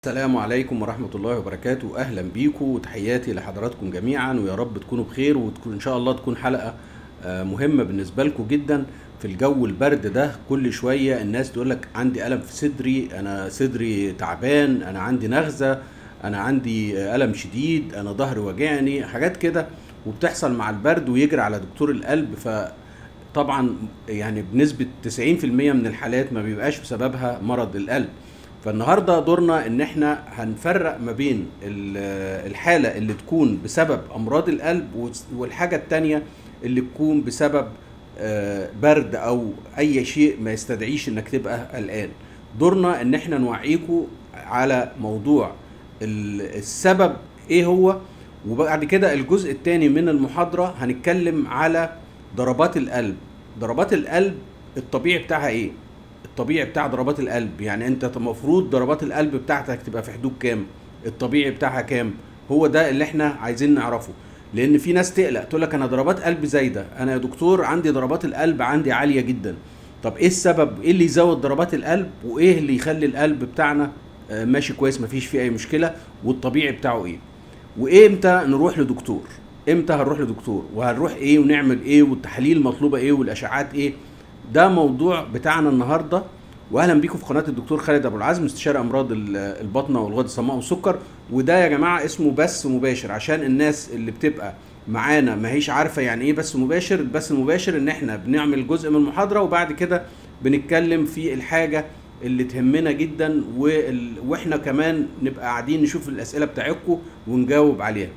السلام عليكم ورحمة الله وبركاته أهلا بيكم وتحياتي لحضراتكم جميعا ويا رب تكونوا بخير وتكون إن شاء الله تكون حلقة آه، مهمة بالنسبة لكم جدا في الجو البرد ده كل شوية الناس تقول لك عندي ألم في صدري أنا صدري تعبان أنا عندي نغزة أنا عندي آه، ألم شديد أنا ظهري واجعني حاجات كده وبتحصل مع البرد ويجري على دكتور القلب ف طبعا يعني بنسبة 90% من الحالات ما بيبقاش بسببها مرض القلب فالنهارده دورنا ان احنا هنفرق ما بين ال- الحالة اللي تكون بسبب امراض القلب والس- والحاجة التانية اللي تكون بسبب آه، برد او اي شيء ما يستدعيش انك تبقى قلقان دورنا ان احنا نوعيكم على موضوع ال- السبب ايه هو وبعد كده الجزء الثاني من المحاضرة هنتكلم على ضربات القلب ضربات القلب الطبيعي بتاعها ايه الطبيعي بتاع ضربات القلب يعني انت المفروض ضربات القلب بتاعتك تبقى في حدود كام الطبيعي بتاعها كام هو ده اللي احنا عايزين نعرفه لان في ناس تقلق تقول لك انا ضربات قلبي زايده انا يا دكتور عندي ضربات القلب عندي عاليه جدا طب ايه السبب ايه اللي يزود ضربات القلب وايه اللي يخلي القلب بتاعنا آه، ماشي كويس مفيش فيه اي مشكله والطبيعي بتاعه ايه وامتى نروح لدكتور امتى هنروح لدكتور وهنروح ايه ونعمل ايه والتحاليل المطلوبه ايه والاشعاعات ايه ده موضوع بتاعنا النهارده واهلا بيكم في قناه الدكتور خالد ابو العزم استشاري امراض ال- البطنه والغدد الصماء والسكر وده يا جماعه اسمه بث مباشر عشان الناس اللي بتبقى معانا ما هيش عارفه يعني ايه بث مباشر البث المباشر ان احنا بنعمل جزء من المحاضره وبعد كده بنتكلم في الحاجه اللي تهمنا جدا وال... واحنا كمان نبقى قاعدين نشوف الاسئله بتاعتكم ونجاوب عليها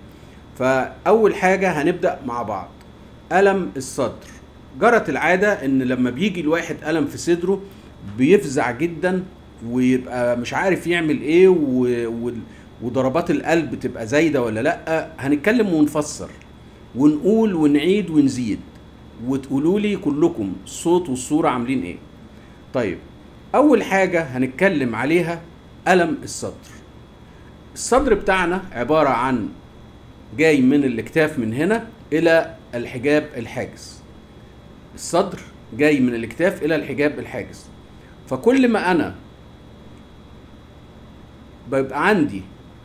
فاول حاجه هنبدا مع بعض الم الصدر جرت العاده ان لما بيجي الواحد الم في صدره بيفزع جدا ويبقى مش عارف يعمل ايه و... و... وضربات القلب تبقى زايده ولا لا هنتكلم ونفسر ونقول ونعيد ونزيد وتقولوا لي كلكم الصوت والصوره عاملين ايه طيب اول حاجه هنتكلم عليها الم الصدر الصدر بتاعنا عباره عن جاي من الاكتاف من هنا الى الحجاب الحاجز الصدر جاي من الاكتاف الى الحجاب الحاجز فكل ما انا بيبقى عندي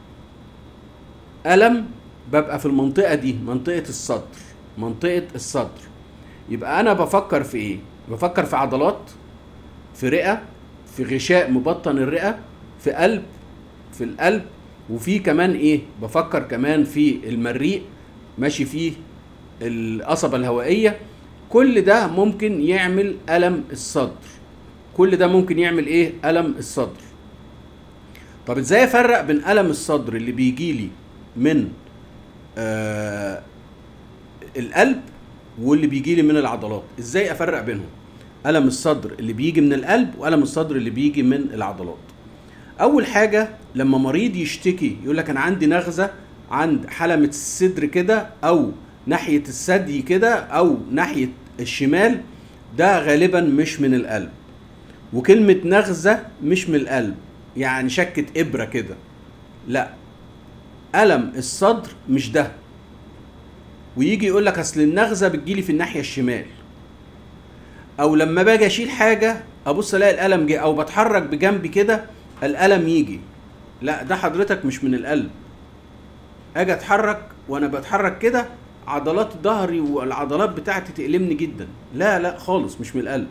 الم ببقى في المنطقه دي منطقه الصدر منطقه الصدر يبقى انا بفكر في ايه بفكر في عضلات في رئه في غشاء مبطن الرئه في قلب في القلب وفي كمان ايه بفكر كمان في المريء ماشي فيه القصبة الهوائية كل ده ممكن يعمل ألم الصدر كل ده ممكن يعمل ايه ألم الصدر طب ازاي افرق بين ألم الصدر اللي بيجي لي من آه القلب واللي بيجي لي من العضلات ازاي افرق بينهم ألم الصدر اللي بيجي من القلب وألم الصدر اللي بيجي من العضلات اول حاجه لما مريض يشتكي يقول لك انا عندي نغزه عند حلمه الصدر كده او ناحيه الثدي كده او ناحيه الشمال ده غالبا مش من القلب وكلمه نغزه مش من القلب يعني شكه ابره كده لا الم الصدر مش ده ويجي يقول لك اصل النغزه بتجيلي في الناحيه الشمال او لما باجي اشيل حاجه ابص الاقي الالم جه او بتحرك بجنبي كده الالم يجي لا ده حضرتك مش من القلب اجي اتحرك وانا بتحرك كده عضلات ظهري والعضلات بتاعتي تألمني جدا لا لا خالص مش من القلب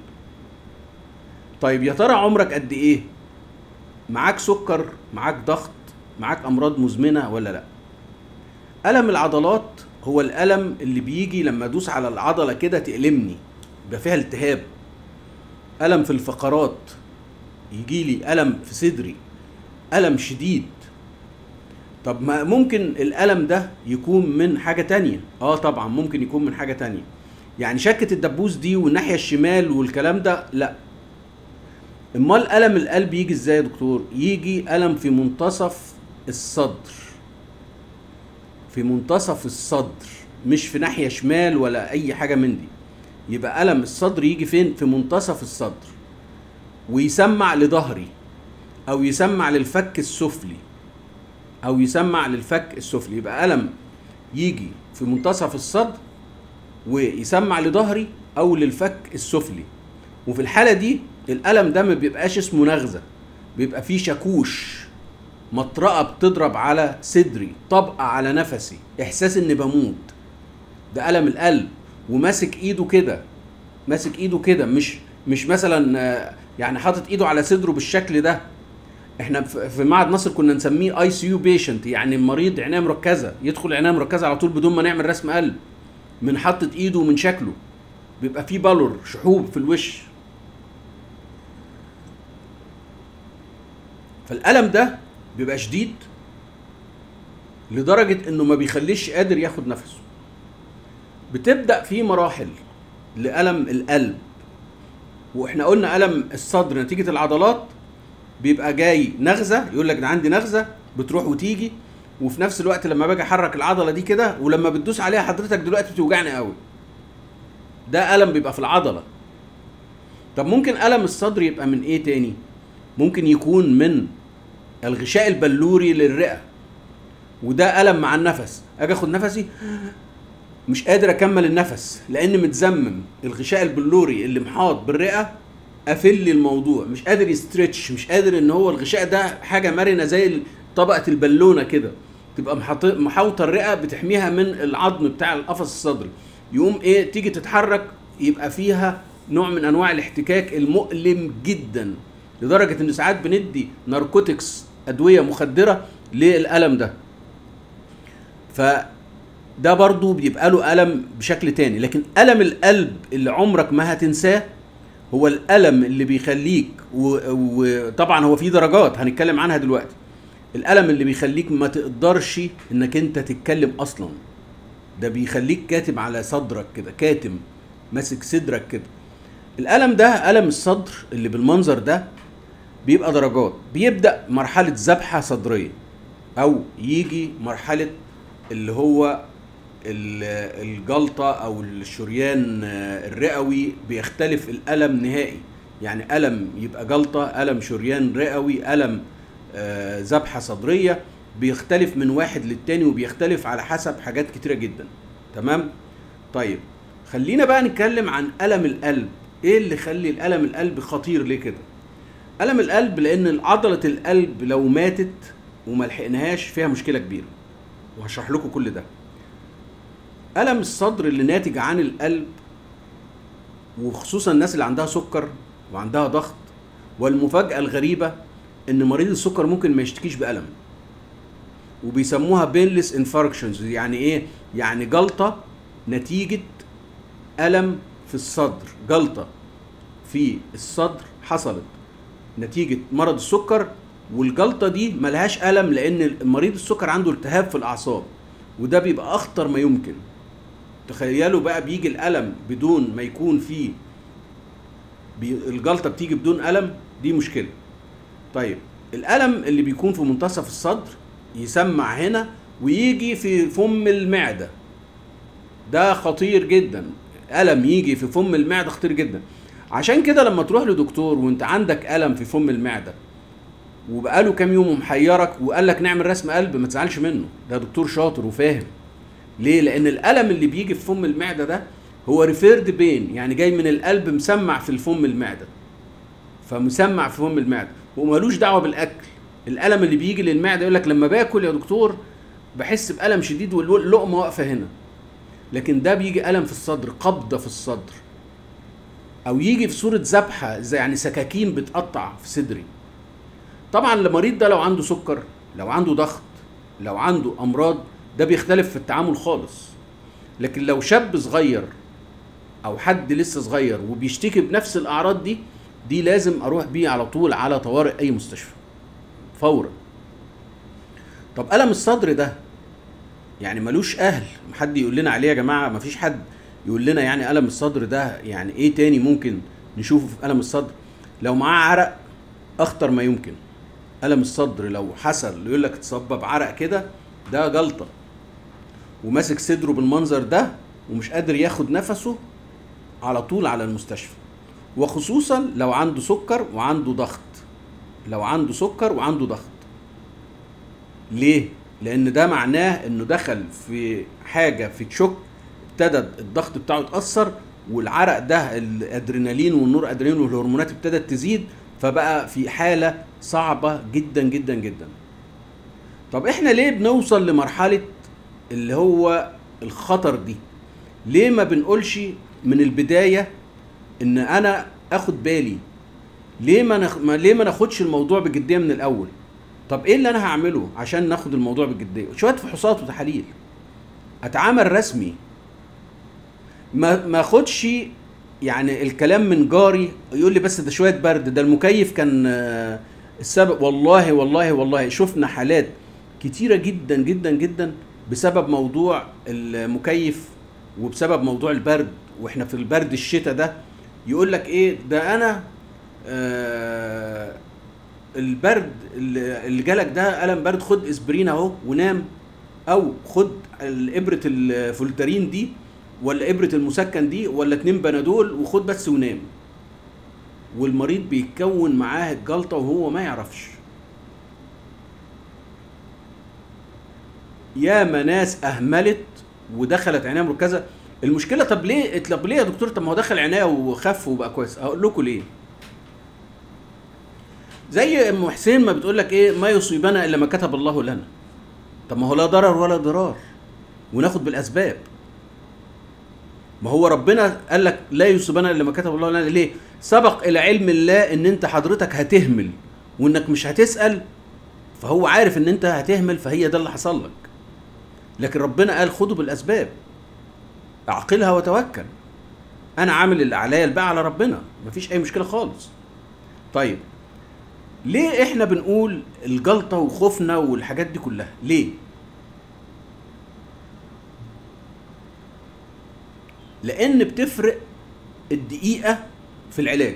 طيب يا ترى عمرك قد ايه معاك سكر معاك ضغط معاك امراض مزمنه ولا لا الم العضلات هو الالم اللي بيجي لما ادوس على العضله كده تألمني يبقى فيها التهاب الم في الفقرات يجي لي الم في صدري الم شديد طب ما ممكن الالم ده يكون من حاجه تانية اه طبعا ممكن يكون من حاجه تانية يعني شكه الدبوس دي والناحيه الشمال والكلام ده لا امال الم القلب يجي ازاي يا دكتور يجي الم في منتصف الصدر في منتصف الصدر مش في ناحيه شمال ولا اي حاجه من دي يبقى الم الصدر يجي فين في منتصف الصدر ويسمع لظهري او يسمع للفك السفلي او يسمع للفك السفلي يبقى الم يجي في منتصف الصدر ويسمع لظهري او للفك السفلي وفي الحاله دي الالم ده ما بيبقاش اسمه نغزه بيبقى فيه شاكوش مطرقه بتضرب على صدري طبقه على نفسي احساس اني بموت ده الم القلب وماسك ايده كده ماسك ايده كده مش مش مثلا آه، يعني حاطط ايده على صدره بالشكل ده احنا في في معهد نصر كنا نسميه اي سي يو بيشنت يعني مريض عنايه مركزه يدخل عنايه مركزه على طول بدون ما نعمل رسم قلب من حطه ايده ومن شكله بيبقى فيه بالور شحوب في الوش فالالم ده بيبقى شديد لدرجه انه ما بيخليش قادر ياخد نفسه بتبدا في مراحل لالم القلب واحنا قلنا الم الصدر نتيجه العضلات بيبقى جاي نغزه يقول لك ده عندي نغزه بتروح وتيجي وفي نفس الوقت لما باجي احرك العضله دي كده ولما بتدوس عليها حضرتك دلوقتي بتوجعني قوي ده الم بيبقى في العضله طب ممكن الم الصدر يبقى من ايه تاني ممكن يكون من الغشاء البلوري للرئه وده الم مع النفس اجي اخد نفسي مش قادر اكمل النفس لان متزمم الغشاء البلوري اللي محاط بالرئه قافل لي الموضوع مش قادر يستريتش مش قادر ان هو الغشاء ده حاجه مرنه زي طبقه البالونه كده تبقى محاط- محاوطه الرئه بتحميها من العظم بتاع القفص الصدري يقوم ايه تيجي تتحرك يبقى فيها نوع من انواع الاحتكاك المؤلم جدا لدرجه ان ساعات بندي ناركوتكس ادويه مخدره للالم ده فده برضو بيبقى له ألم بشكل تاني لكن ألم القلب اللي عمرك ما هتنساه هو الألم اللي بيخليك و- وطبعا هو في درجات هنتكلم عنها دلوقتي الألم اللي بيخليك ما تقدرش انك انت تتكلم اصلا ده بيخليك كاتم على صدرك كده كاتم ماسك صدرك كده الألم ده ألم الصدر اللي بالمنظر ده بيبقى درجات بيبدأ مرحلة ذبحة صدرية أو يجي مرحلة اللي هو ال- الجلطة أو الشريان آه، الرئوي بيختلف الألم نهائي يعني ألم يبقى جلطة ألم شريان رئوي ألم آه، ذبحة صدرية بيختلف من واحد للتاني وبيختلف على حسب حاجات كتيرة جدا تمام طيب خلينا بقى نتكلم عن ألم القلب ايه اللي يخلي الألم القلب خطير ليه كده ألم القلب لأن عضلة القلب لو ماتت وما لحقناهاش فيها مشكلة كبيرة وهشرح لكم كل ده ألم الصدر اللي ناتج عن القلب وخصوصا الناس اللي عندها سكر وعندها ضغط والمفاجأة الغريبة إن مريض السكر ممكن ما يشتكيش بألم وبيسموها بينلس انفاركشنز يعني ايه يعني جلطة نتيجة ألم في الصدر جلطة في الصدر حصلت نتيجة مرض السكر والجلطة دي ملهاش ألم لأن مريض السكر عنده التهاب في الأعصاب وده بيبقى أخطر ما يمكن تخيلوا بقى بيجي الألم بدون ما يكون فيه بي الجلطة بتيجي بدون ألم دي مشكلة طيب الألم اللي بيكون في منتصف الصدر يسمع هنا ويجي في فم المعدة ده خطير جدا ألم يجي في فم المعدة خطير جدا عشان كده لما تروح لدكتور وانت عندك ألم في فم المعدة وبقاله كام يوم ومحيرك وقال لك نعمل رسم قلب ما تزعلش منه ده دكتور شاطر وفاهم ليه لان الالم اللي بيجي في فم المعده ده هو ريفيرد بين يعني جاي من القلب مسمع في الفم المعده فمسمع في فم المعده ومالوش دعوه بالاكل الالم اللي بيجي للمعده يقول لك لما باكل يا دكتور بحس بالم شديد واللقمه واقفه هنا لكن ده بيجي الم في الصدر قبضه في الصدر او يجي في صوره ذبحه زي يعني سكاكين بتقطع في صدري طبعا المريض ده لو عنده سكر لو عنده ضغط لو عنده امراض ده بيختلف في التعامل خالص لكن لو شاب صغير او حد لسه صغير وبيشتكي بنفس الاعراض دي دي لازم اروح بيه على طول على طوارئ اي مستشفى فورا طب الم الصدر ده يعني ملوش اهل حد يقول لنا عليه يا جماعه مفيش حد يقول لنا يعني الم الصدر ده يعني ايه تاني ممكن نشوفه في الم الصدر لو معاه عرق اخطر ما يمكن الم الصدر لو حصل يقول لك تصبب عرق كده ده جلطه وماسك صدره بالمنظر ده ومش قادر ياخد نفسه على طول على المستشفى وخصوصا لو عنده سكر وعنده ضغط لو عنده سكر وعنده ضغط ليه لان ده معناه انه دخل في حاجه في تشوك ابتدى الضغط بتاعه يتاثر والعرق ده الادرينالين والنور ادرينالين والهرمونات ابتدت تزيد فبقى في حاله صعبه جدا جدا جدا طب احنا ليه بنوصل لمرحله اللي هو الخطر دي ليه ما بنقولش من البدايه ان انا اخد بالي ليه ما, نخ... ما ليه ما ناخدش الموضوع بجديه من الاول طب ايه اللي انا هعمله عشان ناخد الموضوع بجديه شويه فحوصات وتحاليل اتعامل رسمي ما ما اخدش يعني الكلام من جاري يقول لي بس ده شويه برد ده المكيف كان آه، السبب والله والله والله شفنا حالات كتيره جدا جدا جدا بسبب موضوع المكيف وبسبب موضوع البرد واحنا في البرد الشتاء ده يقول لك ايه ده انا آه البرد اللي اللي جالك ده الم برد خد اسبرين اهو ونام او خد ابره الفولترين دي ولا ابره المسكن دي ولا اتنين بنادول وخد بس ونام والمريض بيتكون معاه الجلطه وهو ما يعرفش ياما ناس اهملت ودخلت عنايه مركزه المشكله طب ليه طب ليه يا دكتور طب ما هو دخل عنايه وخف وبقى كويس اقول لكم ليه زي ام حسين ما بتقول لك ايه ما يصيبنا الا ما كتب الله لنا طب ما هو لا ضرر ولا ضرار وناخد بالاسباب ما هو ربنا قال لك لا يصيبنا الا ما كتب الله لنا ليه سبق الى علم الله ان انت حضرتك هتهمل وانك مش هتسال فهو عارف ان انت هتهمل فهي ده اللي حصل لك لكن ربنا قال خدوا بالاسباب اعقلها وتوكل انا عامل اللي عليا الباقي على ربنا مفيش اي مشكله خالص طيب ليه احنا بنقول الجلطه وخوفنا والحاجات دي كلها ليه لان بتفرق الدقيقه في العلاج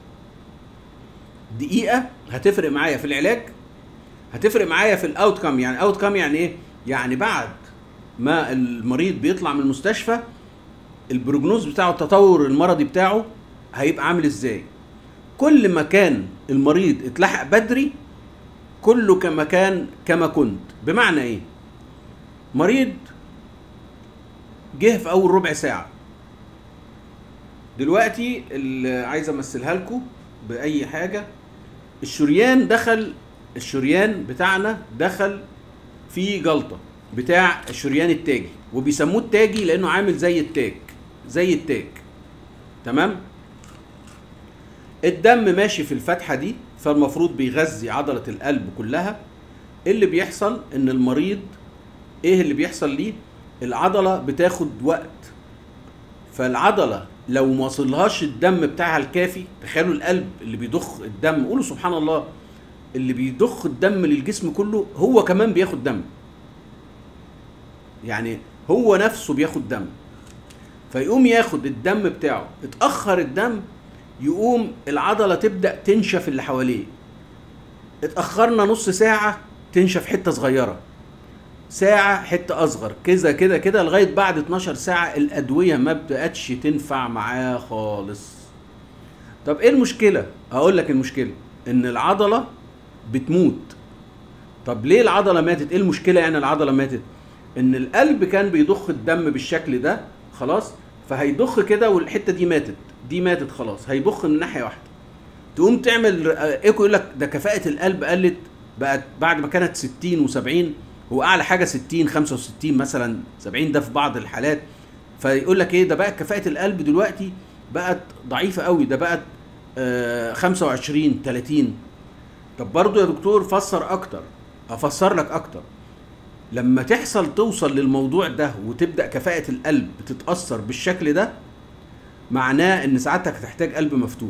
دقيقه هتفرق معايا في العلاج هتفرق معايا في الاوت كام يعني اوت كام يعني ايه يعني بعد ما المريض بيطلع من المستشفى البروجنوز بتاعه التطور المرضي بتاعه هيبقى عامل ازاي كل ما كان المريض اتلحق بدري كله كما كان كما كنت بمعنى ايه مريض جه في اول ربع ساعه دلوقتي اللي عايز امثلها لكم باي حاجه الشريان دخل الشريان بتاعنا دخل في جلطه بتاع الشريان التاجي وبيسموه التاجي لانه عامل زي التاج زي التاج تمام الدم ماشي في الفتحه دي فالمفروض بيغذي عضله القلب كلها اللي بيحصل ان المريض ايه اللي بيحصل ليه العضله بتاخد وقت فالعضله لو ما وصلهاش الدم بتاعها الكافي تخيلوا القلب اللي بيضخ الدم قولوا سبحان الله اللي بيضخ الدم للجسم كله هو كمان بياخد دم يعني هو نفسه بياخد دم فيقوم ياخد الدم بتاعه اتأخر الدم يقوم العضلة تبدأ تنشف اللي حواليه اتأخرنا نص ساعة تنشف حتة صغيرة ساعة حتة أصغر كذا كده كده لغاية بعد 12 ساعة الأدوية ما بقتش تنفع معاه خالص طب ايه المشكلة؟ أقول لك المشكلة إن العضلة بتموت طب ليه العضلة ماتت؟ ايه المشكلة يعني العضلة ماتت؟ إن القلب كان بيضخ الدم بالشكل ده خلاص فهيضخ كده والحتة دي ماتت دي ماتت خلاص هيضخ من ناحية واحدة تقوم تعمل ايكو يقول لك ده كفاءة القلب قلت بقت بعد ما كانت 60 و70 هو اعلى حاجه 60 65 مثلا 70 ده في بعض الحالات فيقول لك ايه ده بقى كفاءه القلب دلوقتي بقت ضعيفه قوي ده بقت آه 25 30 طب برضو يا دكتور فسر اكتر افسر لك اكتر لما تحصل توصل للموضوع ده وتبدا كفاءه القلب تتاثر بالشكل ده معناه ان ساعتك هتحتاج قلب مفتوح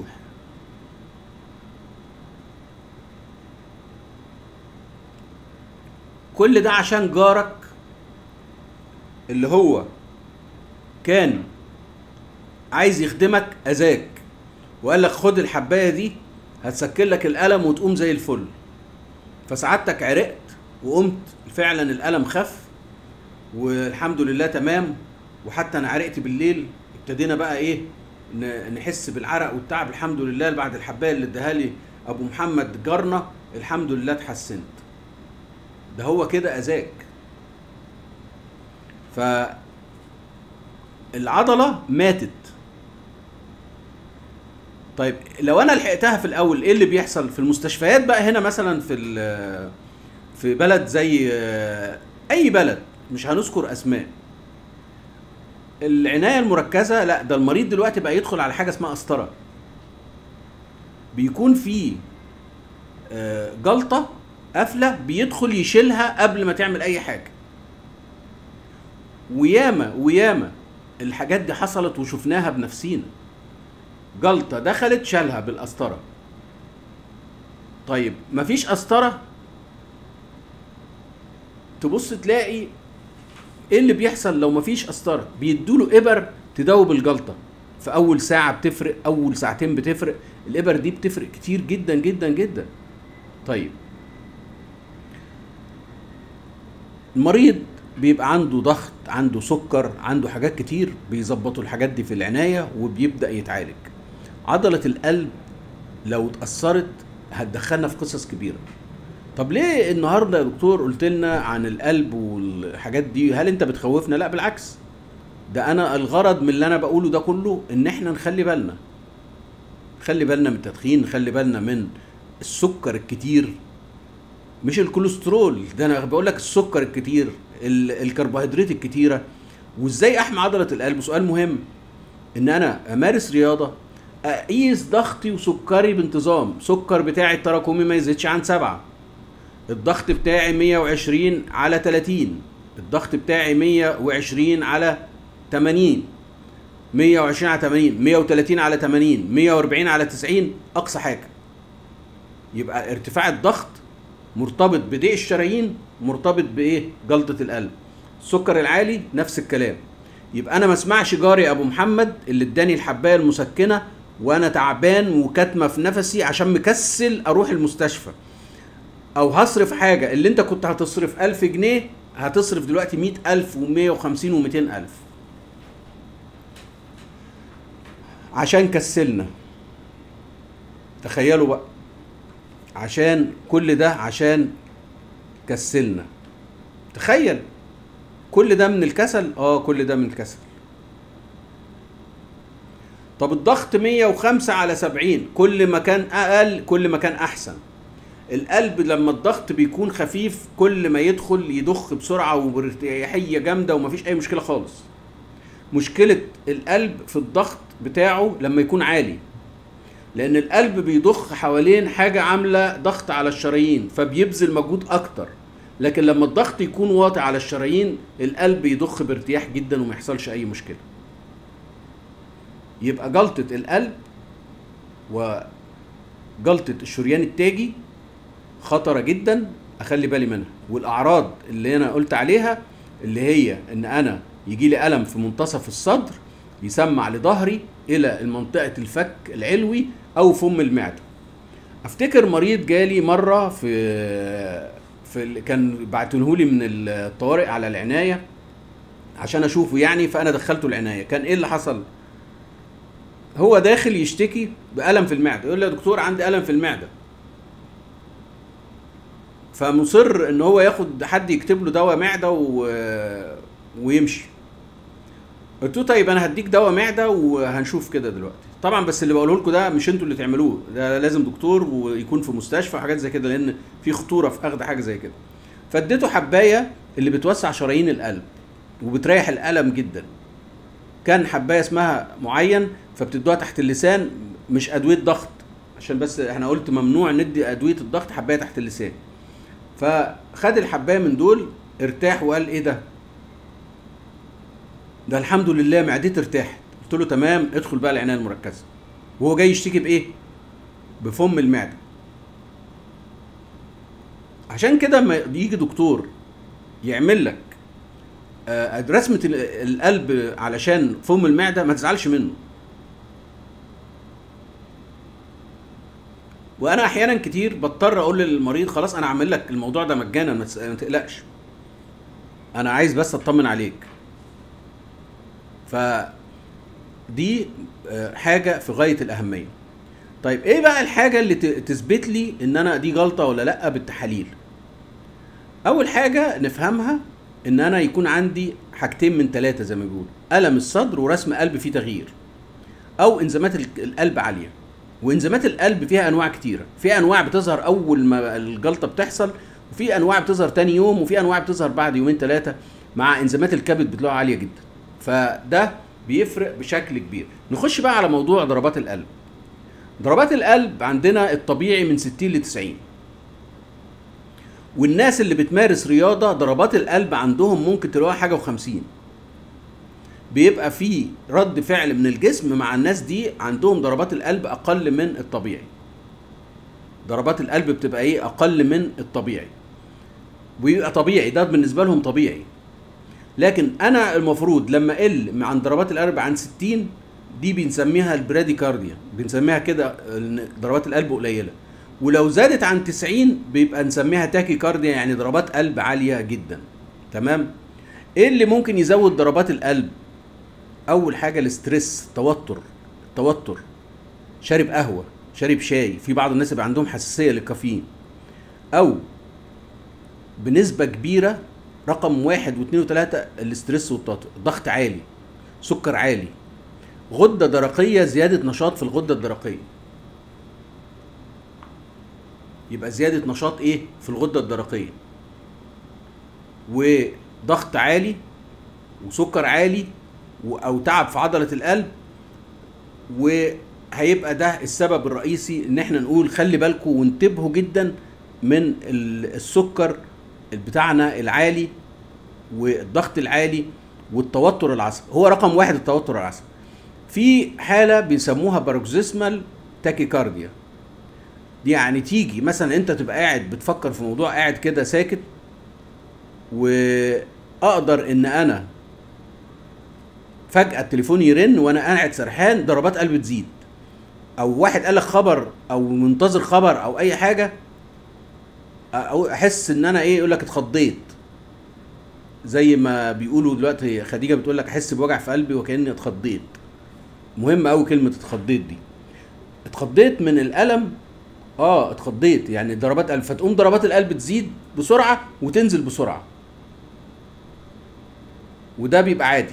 كل ده عشان جارك اللي هو كان عايز يخدمك اذاك وقال لك خد الحبايه دي هتسكن لك الالم وتقوم زي الفل فسعادتك عرقت وقمت فعلا الالم خف والحمد لله تمام وحتى انا عرقت بالليل ابتدينا بقى ايه نحس بالعرق والتعب الحمد لله بعد الحبايه اللي اداها لي ابو محمد جارنا الحمد لله اتحسنت ده هو كده اذاك ف العضله ماتت طيب لو انا لحقتها في الاول ايه اللي بيحصل في المستشفيات بقى هنا مثلا في في بلد زي آه، اي بلد مش هنذكر اسماء العنايه المركزه لا ده المريض دلوقتي بقى يدخل على حاجه اسمها قسطره بيكون في آه، جلطه قافله بيدخل يشيلها قبل ما تعمل اي حاجه وياما وياما الحاجات دي حصلت وشفناها بنفسينا جلطه دخلت شالها بالقسطره طيب مفيش قسطره تبص تلاقي ايه اللي بيحصل لو مفيش قسطره بيدوله ابر تدوب الجلطه في اول ساعه بتفرق اول ساعتين بتفرق الابر دي بتفرق كتير جدا جدا جدا طيب المريض بيبقى عنده ضغط عنده سكر عنده حاجات كتير بيظبطوا الحاجات دي في العنايه وبيبدا يتعالج عضله القلب لو اتاثرت هتدخلنا في قصص كبيره طب ليه النهارده يا دكتور قلت لنا عن القلب والحاجات دي هل انت بتخوفنا لا بالعكس ده انا الغرض من اللي انا بقوله ده كله ان احنا نخلي بالنا نخلي بالنا من التدخين نخلي بالنا من السكر الكتير مش الكوليسترول ده انا بقول لك السكر الكتير ال- الكربوهيدرات الكتيره وازاي احمي عضله القلب سؤال مهم ان انا امارس رياضه اقيس ضغطي وسكري بانتظام سكر بتاعي التراكمي ما يزيدش عن سبعة الضغط بتاعي 120 على 30 الضغط بتاعي 120 على 80 120 على 80 130 على 80 140 على 90 اقصى حاجه يبقى ارتفاع الضغط مرتبط بضيق الشرايين مرتبط بايه جلطه القلب السكر العالي نفس الكلام يبقى انا ما اسمعش جاري ابو محمد اللي اداني الحبايه المسكنه وانا تعبان وكاتمه في نفسي عشان مكسل اروح المستشفى او هصرف حاجه اللي انت كنت هتصرف ألف جنيه هتصرف دلوقتي مئة ألف ومية وخمسين ومئتين ألف عشان كسلنا تخيلوا بقى عشان كل ده عشان كسلنا تخيل كل ده من الكسل اه كل ده من الكسل طب الضغط 105 على 70 كل ما كان اقل كل ما كان احسن القلب لما الضغط بيكون خفيف كل ما يدخل يضخ بسرعه وبارتياحيه جامده ومفيش اي مشكله خالص مشكله القلب في الضغط بتاعه لما يكون عالي لان القلب بيضخ حوالين حاجه عامله ضغط على الشرايين فبيبذل مجهود اكتر لكن لما الضغط يكون واطي على الشرايين القلب يضخ بارتياح جدا وما يحصلش اي مشكله يبقى جلطه القلب وجلطه الشريان التاجي خطره جدا اخلي بالي منها والاعراض اللي انا قلت عليها اللي هي ان انا يجي لي الم في منتصف الصدر يسمع لظهري الى منطقه الفك العلوي او فم المعده افتكر مريض جالي مره في في ال- كان بعتلهولي من الطوارئ على العنايه عشان اشوفه يعني فانا دخلته العنايه كان ايه اللي حصل هو داخل يشتكي بالم في المعده يقول لي يا دكتور عندي الم في المعده فمصر ان هو ياخد حد يكتب له دواء معده و... ويمشي قلت له طيب انا هديك دواء معده وهنشوف كده دلوقتي طبعا بس اللي بقوله لكم ده مش انتوا اللي تعملوه ده لازم دكتور ويكون في مستشفى وحاجات زي كده لان في خطوره في اخذ حاجه زي كده فاديته حبايه اللي بتوسع شرايين القلب وبتريح الالم جدا كان حبايه اسمها معين فبتدوها تحت اللسان مش ادويه ضغط عشان بس احنا قلت ممنوع ندي ادويه الضغط حبايه تحت اللسان فخد الحبايه من دول ارتاح وقال ايه ده ده الحمد لله معدتي ارتاحت قلت له تمام ادخل بقى العنايه المركزه وهو جاي يشتكي بايه بفم المعده عشان كده لما يجي دكتور يعمل لك آه، رسمه ال- القلب علشان فم المعده ما تزعلش منه وانا احيانا كتير بضطر اقول للمريض خلاص انا عامل لك الموضوع ده مجانا ما تس- ما تقلقش انا عايز بس اطمن عليك ف دي آه، حاجه في غايه الاهميه طيب ايه بقى الحاجه اللي ت- تثبت لي ان انا دي جلطه ولا لا بالتحاليل اول حاجه نفهمها ان انا يكون عندي حاجتين من ثلاثه زي ما بيقولوا الم الصدر ورسم قلب فيه تغيير او انزيمات ال- القلب عاليه وانزيمات القلب فيها انواع كتيره في انواع بتظهر اول ما الجلطه بتحصل وفي انواع بتظهر تاني يوم وفي انواع بتظهر بعد يومين ثلاثه مع انزيمات الكبد بتلاقيها عاليه جدا فده بيفرق بشكل كبير نخش بقى على موضوع ضربات القلب ضربات القلب عندنا الطبيعي من 60 ل 90 والناس اللي بتمارس رياضه ضربات القلب عندهم ممكن تلاقوها حاجه و50 بيبقى في رد فعل من الجسم مع الناس دي عندهم ضربات القلب اقل من الطبيعي ضربات القلب بتبقى ايه اقل من الطبيعي ويبقى طبيعي ده بالنسبه لهم طبيعي لكن انا المفروض لما اقل عن ضربات القلب عن 60 دي بنسميها البراديكارديا بنسميها كده إن ضربات القلب قليله ولو زادت عن 90 بيبقى نسميها تاكي كارديا يعني ضربات قلب عاليه جدا تمام ايه اللي ممكن يزود ضربات القلب اول حاجه الاسترس التوتر التوتر شارب قهوه شارب شاي في بعض الناس يبقى عندهم حساسيه للكافيين او بنسبه كبيره رقم واحد واثنين وثلاثة الاسترس والتوتر ضغط عالي سكر عالي غدة درقية زيادة نشاط في الغدة الدرقية يبقى زيادة نشاط ايه في الغدة الدرقية وضغط عالي وسكر عالي و- او تعب في عضلة القلب وهيبقى ده السبب الرئيسي ان احنا نقول خلي بالكم وانتبهوا جدا من ال- السكر بتاعنا العالي والضغط العالي والتوتر العصبي هو رقم واحد التوتر العصبي في حاله بيسموها باروكسيسمال تاكيكارديا دي يعني تيجي مثلا انت تبقى قاعد بتفكر في موضوع قاعد كده ساكت واقدر ان انا فجاه التليفون يرن وانا قاعد سرحان ضربات قلبي تزيد او واحد قال لك خبر او منتظر خبر او اي حاجه او احس ان انا ايه يقول لك اتخضيت زي ما بيقولوا دلوقتي خديجه بتقول لك احس بوجع في قلبي وكاني اتخضيت مهم قوي كلمه اتخضيت دي اتخضيت من الالم اه اتخضيت يعني ضربات قلب فتقوم ضربات القلب تزيد بسرعه وتنزل بسرعه وده بيبقى عادي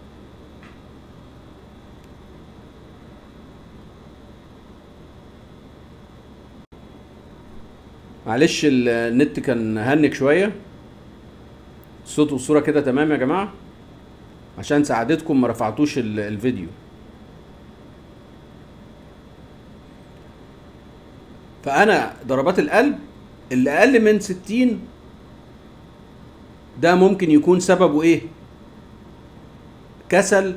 معلش ال- النت كان هنك شويه الصوت والصوره كده تمام يا جماعه عشان سعادتكم ما رفعتوش ال- الفيديو فانا ضربات القلب اللي اقل من 60 ده ممكن يكون سببه ايه كسل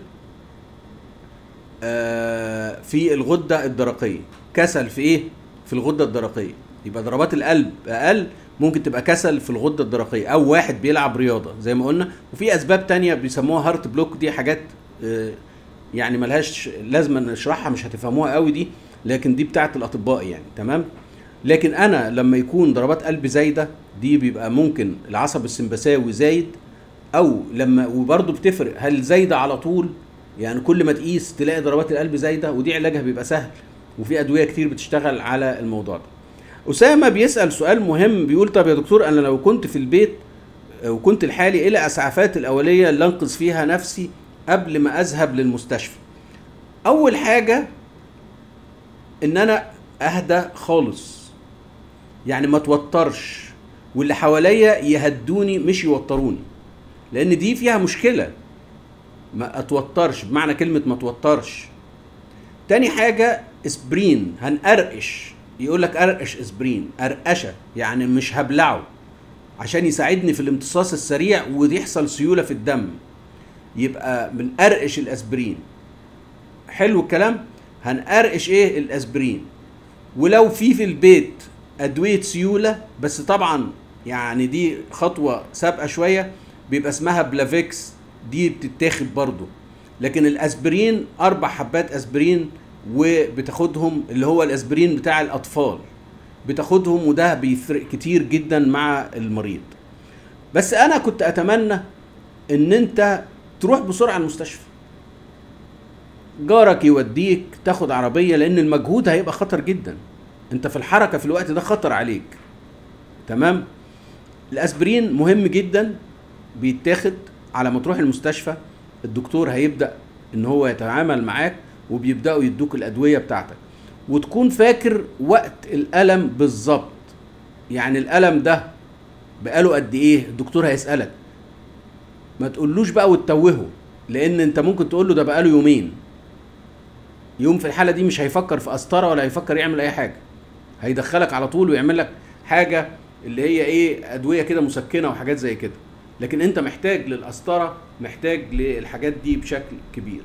آه، في الغده الدرقيه كسل في ايه في الغده الدرقيه يبقى ضربات القلب اقل ممكن تبقى كسل في الغده الدرقيه او واحد بيلعب رياضه زي ما قلنا وفي اسباب تانية بيسموها هارت بلوك دي حاجات آه، يعني ملهاش لازم نشرحها مش هتفهموها قوي دي لكن دي بتاعت الاطباء يعني تمام لكن انا لما يكون ضربات قلب زايده دي بيبقى ممكن العصب السمبثاوي زايد او لما وبرضه بتفرق هل زايده على طول يعني كل ما تقيس تلاقي ضربات القلب زايده ودي علاجها بيبقى سهل وفي ادويه كتير بتشتغل على الموضوع ده اسامه بيسال سؤال مهم بيقول طب يا دكتور انا لو كنت في البيت وكنت الحالي ايه الاسعافات الاوليه اللي انقذ فيها نفسي قبل ما اذهب للمستشفى اول حاجه ان انا اهدى خالص يعني ما توترش واللي حواليا يهدوني مش يوتروني لان دي فيها مشكله ما اتوترش بمعنى كلمه ما توترش تاني حاجه اسبرين هنقرقش يقول لك ارقش اسبرين ارقشه يعني مش هبلعه عشان يساعدني في الامتصاص السريع ويحصل سيوله في الدم يبقى بنقرقش الاسبرين حلو الكلام هنقرقش ايه الاسبرين ولو في في البيت ادويه سيوله بس طبعا يعني دي خطوه سابقه شويه بيبقى اسمها بلافيكس دي بتتاخد برضو لكن الاسبرين اربع حبات اسبرين وبتاخدهم اللي هو الاسبرين بتاع الاطفال بتاخدهم وده بيفرق كتير جدا مع المريض بس انا كنت اتمنى ان انت تروح بسرعه المستشفى جارك يوديك تاخد عربيه لان المجهود هيبقى خطر جدا انت في الحركه في الوقت ده خطر عليك تمام الاسبرين مهم جدا بيتاخد على ما تروح المستشفى الدكتور هيبدا ان هو يتعامل معاك وبيبداوا يدوك الادويه بتاعتك وتكون فاكر وقت الالم بالظبط يعني الالم ده بقاله قد ايه الدكتور هيسالك ما تقولوش بقى وتتوهه لان انت ممكن تقول له ده بقاله يومين يوم في الحاله دي مش هيفكر في قسطره ولا هيفكر يعمل اي حاجه هيدخلك على طول ويعمل لك حاجه اللي هي ايه ادويه كده مسكنه وحاجات زي كده لكن انت محتاج للقسطره محتاج للحاجات دي بشكل كبير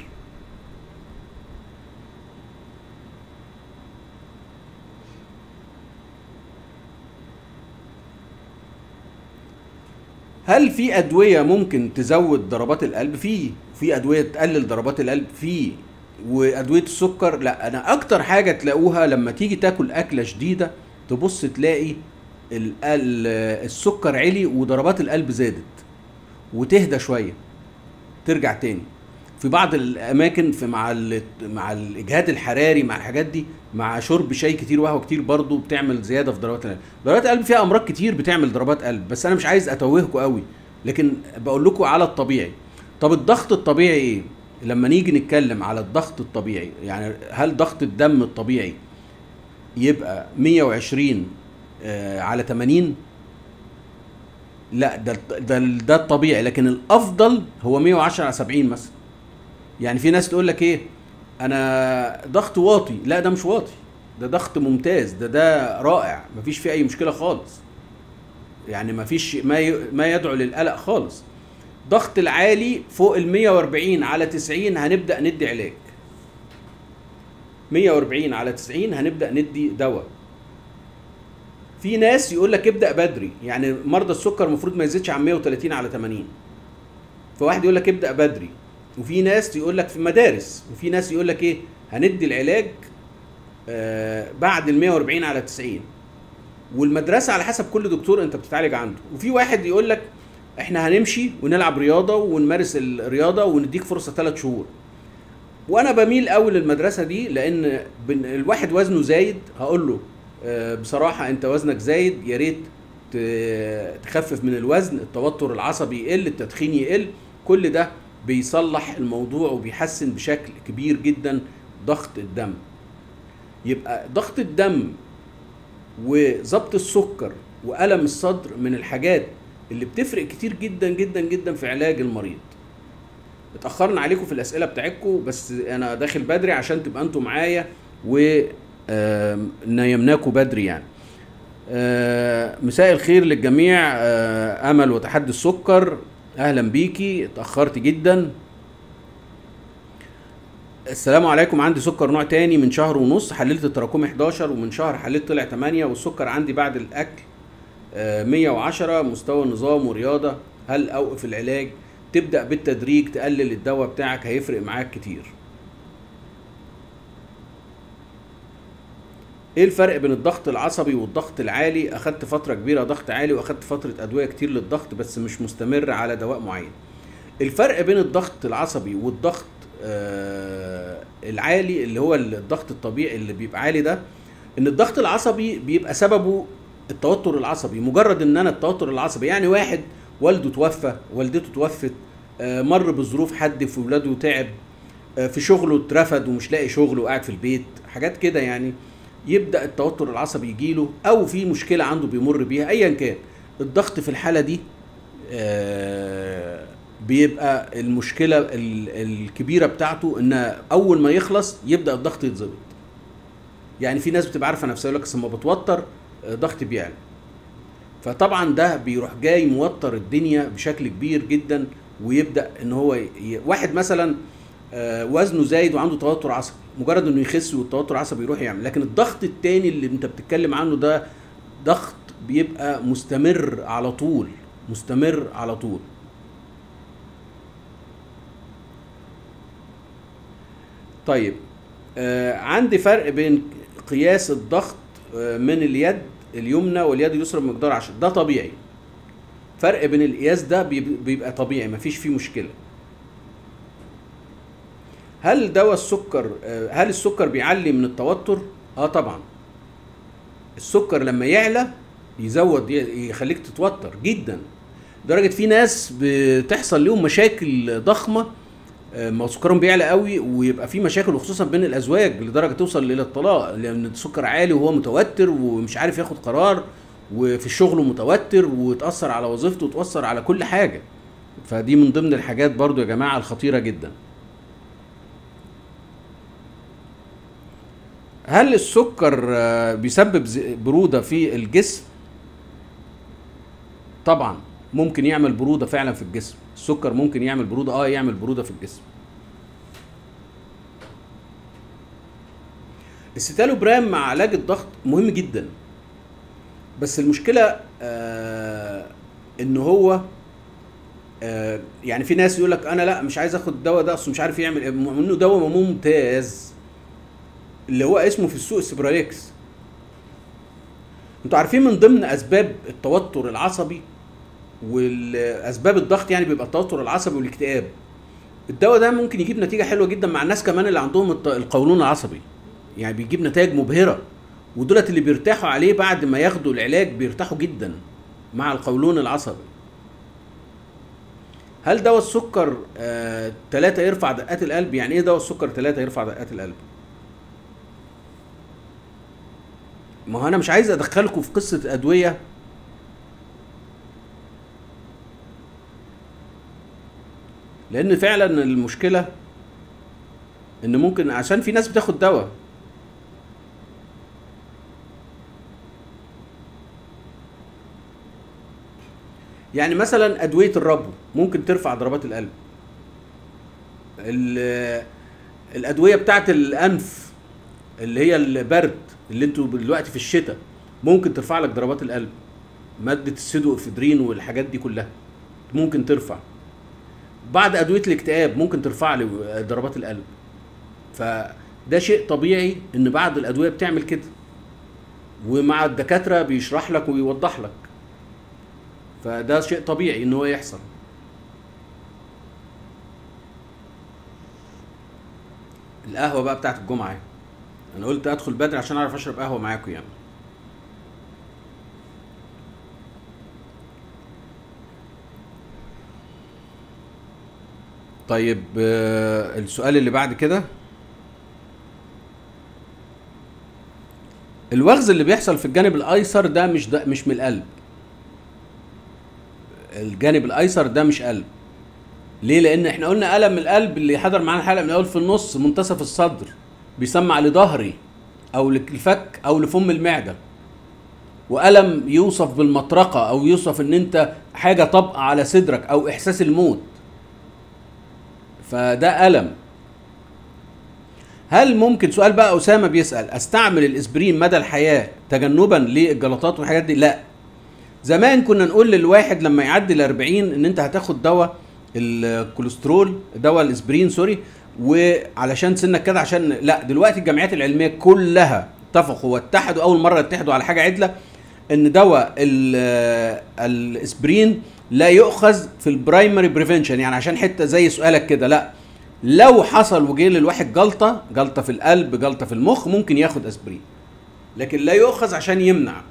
هل في ادويه ممكن تزود ضربات القلب في في ادويه تقلل ضربات القلب في وادويه السكر لا انا اكتر حاجه تلاقوها لما تيجي تاكل اكله شديده تبص تلاقي ال- ال- السكر علي وضربات القلب زادت وتهدى شويه ترجع تاني في بعض الاماكن في مع ال- مع الاجهاد الحراري مع الحاجات دي مع شرب شاي كتير وقهوه كتير برضو بتعمل زياده في ضربات القلب ضربات القلب فيها امراض كتير بتعمل ضربات قلب بس انا مش عايز اتوهكم قوي لكن بقول لكم على الطبيعي طب الضغط الطبيعي ايه لما نيجي نتكلم على الضغط الطبيعي يعني هل ضغط الدم الطبيعي يبقى 120 آه، على 80 لا ده ده ده الطبيعي لكن الافضل هو 110 على 70 مثلا يعني في ناس تقول لك ايه انا ضغط واطي لا ده مش واطي ده ضغط ممتاز ده ده رائع مفيش فيه اي مشكله خالص يعني مفيش ما ي- ما يدعو للقلق خالص ضغط العالي فوق ال 140 على 90 هنبدا ندي علاج 140 على 90 هنبدا ندي دواء في ناس يقول لك ابدا بدري يعني مرضى السكر المفروض ما يزيدش عن 130 على 80 فواحد يقول لك ابدا بدري وفي ناس يقول لك في مدارس وفي ناس يقول لك ايه هندي العلاج آه بعد ال 140 على 90 والمدرسه على حسب كل دكتور انت بتتعالج عنده وفي واحد يقول لك احنا هنمشي ونلعب رياضه ونمارس الرياضه ونديك فرصه ثلاث شهور وانا بميل قوي للمدرسه دي لان بن- الواحد وزنه زايد هقول له آه، بصراحه انت وزنك زايد يا ريت ت- تخفف من الوزن التوتر العصبي يقل التدخين يقل كل ده بيصلح الموضوع وبيحسن بشكل كبير جدا ضغط الدم يبقى ضغط الدم وضبط السكر والم الصدر من الحاجات اللي بتفرق كتير جدا جدا جدا في علاج المريض اتاخرنا عليكم في الاسئله بتاعتكم بس انا داخل بدري عشان تبقى انتوا معايا و آم، نيمناكم بدري يعني آه، مساء الخير للجميع آه، امل وتحدي السكر اهلا بيكي اتاخرت جدا السلام عليكم عندي سكر نوع تاني من شهر ونص حللت التراكمي 11 ومن شهر حللت طلع 8 والسكر عندي بعد الاكل آه، 110 مستوى نظام ورياضه هل اوقف العلاج تبدا بالتدريج تقلل الدواء بتاعك هيفرق معاك كتير ايه الفرق بين الضغط العصبي والضغط العالي اخدت فتره كبيره ضغط عالي واخدت فتره ادويه كتير للضغط بس مش مستمر على دواء معين الفرق بين الضغط العصبي والضغط آه العالي اللي هو الضغط الطبيعي اللي بيبقى عالي ده ان الضغط العصبي بيبقى سببه التوتر العصبي مجرد ان انا التوتر العصبي يعني واحد والده توفى والدته توفت آه مر بظروف حد في ولاده تعب آه في شغله اترفد ومش لاقي شغل وقاعد في البيت حاجات كده يعني يبدا التوتر العصبي يجيله او في مشكله عنده بيمر بيها ايا كان الضغط في الحاله دي آه، بيبقى المشكله ال- الكبيره بتاعته ان اول ما يخلص يبدا الضغط يتظبط يعني في ناس بتبقى عارفه نفسها يقول لك لما بتوتر آه، ضغطي بيعلى فطبعا ده بيروح جاي موتر الدنيا بشكل كبير جدا ويبدا ان هو ي... واحد مثلا آه، وزنه زايد وعنده توتر عصبي مجرد انه يخس والتوتر العصبي يروح يعمل لكن الضغط التاني اللي انت بتتكلم عنه ده ضغط بيبقى مستمر على طول مستمر على طول طيب آه عندي فرق بين قياس الضغط آه من اليد اليمنى واليد اليسرى بمقدار 10 ده طبيعي فرق بين القياس ده بيب- بيبقى طبيعي مفيش فيه مشكله هل دواء السكر آه، هل السكر بيعلي من التوتر اه طبعا السكر لما يعلى يزود ي- يخليك تتوتر جدا لدرجه في ناس بتحصل لهم مشاكل ضخمه آه، ما سكرهم بيعلى قوي ويبقى في مشاكل وخصوصا بين الازواج لدرجه توصل الى الطلاق لان السكر عالي وهو متوتر ومش عارف ياخد قرار وفي الشغل متوتر وتاثر على وظيفته وتاثر على كل حاجه فدي من ضمن الحاجات برضو يا جماعه الخطيره جدا هل السكر آه، بيسبب ز- برودة في الجسم؟ طبعا ممكن يعمل برودة فعلا في الجسم السكر ممكن يعمل برودة اه يعمل برودة في الجسم الستالوبرام مع علاج الضغط مهم جدا بس المشكلة آه ان هو آه يعني في ناس يقول لك انا لا مش عايز اخد الدواء ده اصله مش عارف يعمل إيه. مع انه دواء ممتاز اللي هو اسمه في السوق السبراليكس انتوا عارفين من ضمن اسباب التوتر العصبي والاسباب الضغط يعني بيبقى التوتر العصبي والاكتئاب الدواء ده ممكن يجيب نتيجه حلوه جدا مع الناس كمان اللي عندهم الت- القولون العصبي يعني بيجيب نتائج مبهره ودولت اللي بيرتاحوا عليه بعد ما ياخدوا العلاج بيرتاحوا جدا مع القولون العصبي هل دواء السكر آه، تلاتة يرفع دقات القلب يعني ايه دواء السكر تلاتة يرفع دقات القلب ما هو انا مش عايز ادخلكم في قصه ادويه لان فعلا المشكله ان ممكن عشان في ناس بتاخد دواء يعني مثلا ادويه الربو ممكن ترفع ضربات القلب ال- الادويه بتاعت الانف اللي هي البرد اللي انتوا دلوقتي في الشتاء ممكن ترفع لك ضربات القلب ماده السيدو افيدرين والحاجات دي كلها ممكن ترفع بعض ادويه الاكتئاب ممكن ترفع لي ضربات القلب فده شيء طبيعي ان بعض الادويه بتعمل كده ومع الدكاتره بيشرح لك ويوضح لك فده شيء طبيعي ان هو يحصل القهوه بقى بتاعت الجمعه اهي. انا قلت ادخل بدري عشان اعرف اشرب قهوه معاكم يعني طيب آه، السؤال اللي بعد كده الوغز اللي بيحصل في الجانب الايسر ده مش ده مش من القلب الجانب الايسر ده مش قلب ليه لان احنا قلنا الم القلب اللي حضر معانا الحلقه من الاول في النص منتصف الصدر بيسمع لظهري او للفك او لفم المعده والم يوصف بالمطرقه او يوصف ان انت حاجه طبقه على صدرك او احساس الموت فده الم هل ممكن سؤال بقى اسامه بيسال استعمل الاسبرين مدى الحياه تجنبا للجلطات والحاجات دي لا زمان كنا نقول للواحد لما يعدي ال 40 ان انت هتاخد دواء الكوليسترول دواء الاسبرين سوري وعلشان سنك كده عشان لا دلوقتي الجمعيات العلميه كلها اتفقوا واتحدوا اول مره اتحدوا على حاجه عدله ان دواء ال- الاسبرين لا يؤخذ في البرايمري بريفنشن يعني عشان حته زي سؤالك كده لا لو حصل وجه للواحد جلطه جلطه في القلب جلطه في المخ ممكن ياخد اسبرين لكن لا يؤخذ عشان يمنع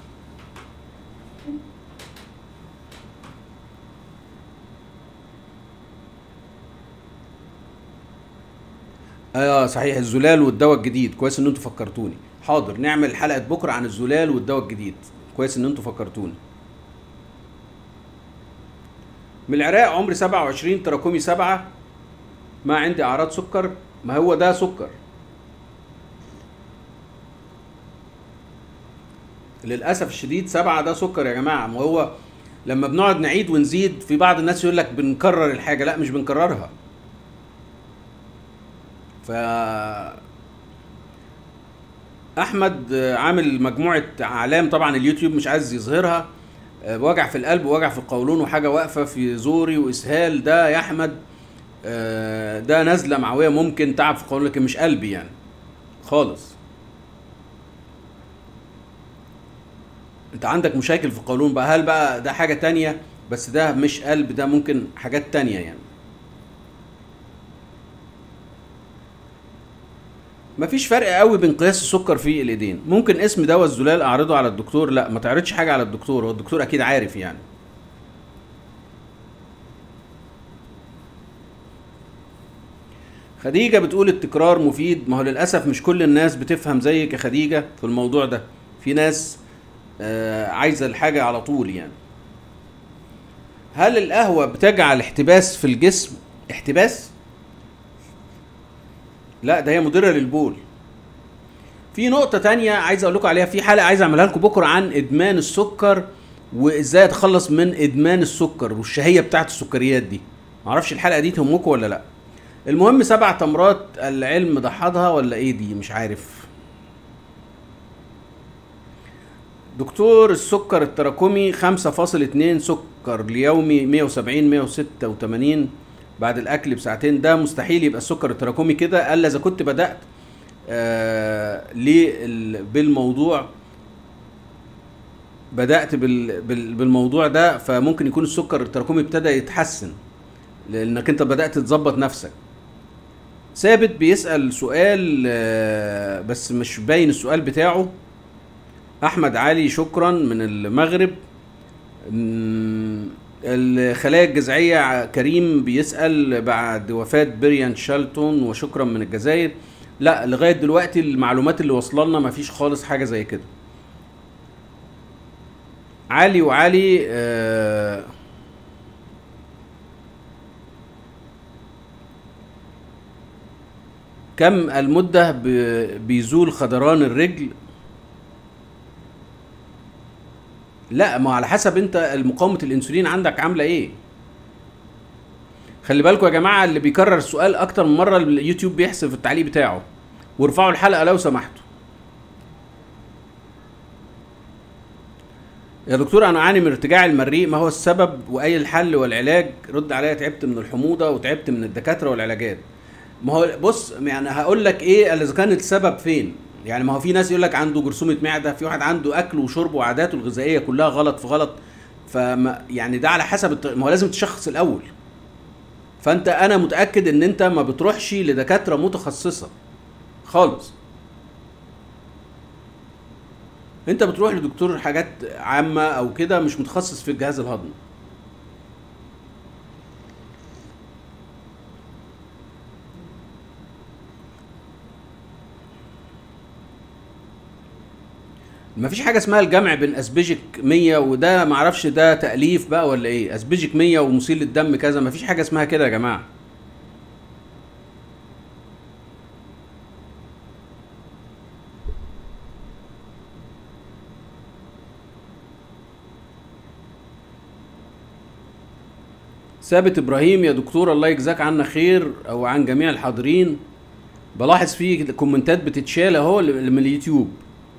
اه صحيح الزلال والدواء الجديد كويس ان انتوا فكرتوني حاضر نعمل حلقه بكره عن الزلال والدواء الجديد كويس ان انتوا فكرتوني من العراق عمري 27 تراكمي سبعة ما عندي اعراض سكر ما هو ده سكر للاسف الشديد سبعة ده سكر يا جماعه ما هو لما بنقعد نعيد ونزيد في بعض الناس يقول لك بنكرر الحاجه لا مش بنكررها ف احمد آه، عامل مجموعه اعلام طبعا اليوتيوب مش عايز يظهرها آه، وجع في القلب ووجع في القولون وحاجه واقفه في زوري واسهال ده يا احمد آه، ده نزله معويه ممكن تعب في القولون لكن مش قلبي يعني خالص انت عندك مشاكل في القولون بقى هل بقى ده حاجه تانية بس ده مش قلب ده ممكن حاجات تانية يعني مفيش فرق قوي بين قياس السكر في الايدين ممكن اسم دواء الزلال اعرضه على الدكتور لا ما تعرضش حاجه على الدكتور هو الدكتور اكيد عارف يعني خديجة بتقول التكرار مفيد ما هو للأسف مش كل الناس بتفهم زيك يا خديجة في الموضوع ده في ناس آه عايزه الحاجه على طول يعني هل القهوه بتجعل احتباس في الجسم احتباس لا ده هي مضره للبول في نقطة تانية عايز اقول لكم عليها في حلقة عايز اعملها لكم بكرة عن ادمان السكر وازاي اتخلص من ادمان السكر والشهية بتاعت السكريات دي معرفش الحلقة دي تهمكم ولا لا المهم سبع تمرات العلم دحضها ولا ايه دي مش عارف دكتور السكر التراكمي 5.2 سكر ليومي 170 186 بعد الاكل بساعتين ده مستحيل يبقى السكر التراكمي كده الا اذا كنت بدات آه ليه بالموضوع بدات بال بال بالموضوع ده فممكن يكون السكر التراكمي ابتدى يتحسن لانك انت بدات تظبط نفسك ثابت بيسال سؤال آه بس مش باين السؤال بتاعه احمد علي شكرا من المغرب الخلايا الجذعية كريم بيسأل بعد وفاة بريان شالتون وشكرا من الجزائر لا لغاية دلوقتي المعلومات اللي واصله لنا مفيش خالص حاجة زي كده علي وعلي آه كم المدة بيزول خضران الرجل لا ما على حسب انت مقاومه الانسولين عندك عامله ايه خلي بالكم يا جماعه اللي بيكرر السؤال اكتر من مره اليوتيوب بيحسب التعليق بتاعه وارفعوا الحلقه لو سمحتوا يا دكتور انا اعاني من ارتجاع المريء ما هو السبب واي الحل والعلاج رد عليا تعبت من الحموضه وتعبت من الدكاتره والعلاجات ما هو بص يعني هقول لك ايه اذا كان السبب فين يعني ما هو في ناس يقول لك عنده جرثومه معده في واحد عنده اكل وشرب وعاداته الغذائيه كلها غلط في غلط فما يعني ده على حسب الت... ما هو لازم تشخص الاول فانت انا متاكد ان انت ما بتروحش لدكاتره متخصصه خالص انت بتروح لدكتور حاجات عامه او كده مش متخصص في الجهاز الهضمي ما فيش حاجه اسمها الجمع بين اسبيجيك 100 وده ما اعرفش ده تاليف بقى ولا ايه اسبيجيك 100 ومثير للدم كذا ما فيش حاجه اسمها كده يا جماعه ثابت ابراهيم يا دكتور الله يجزاك عنا خير او عن جميع الحاضرين بلاحظ في كومنتات بتتشال اهو من اليوتيوب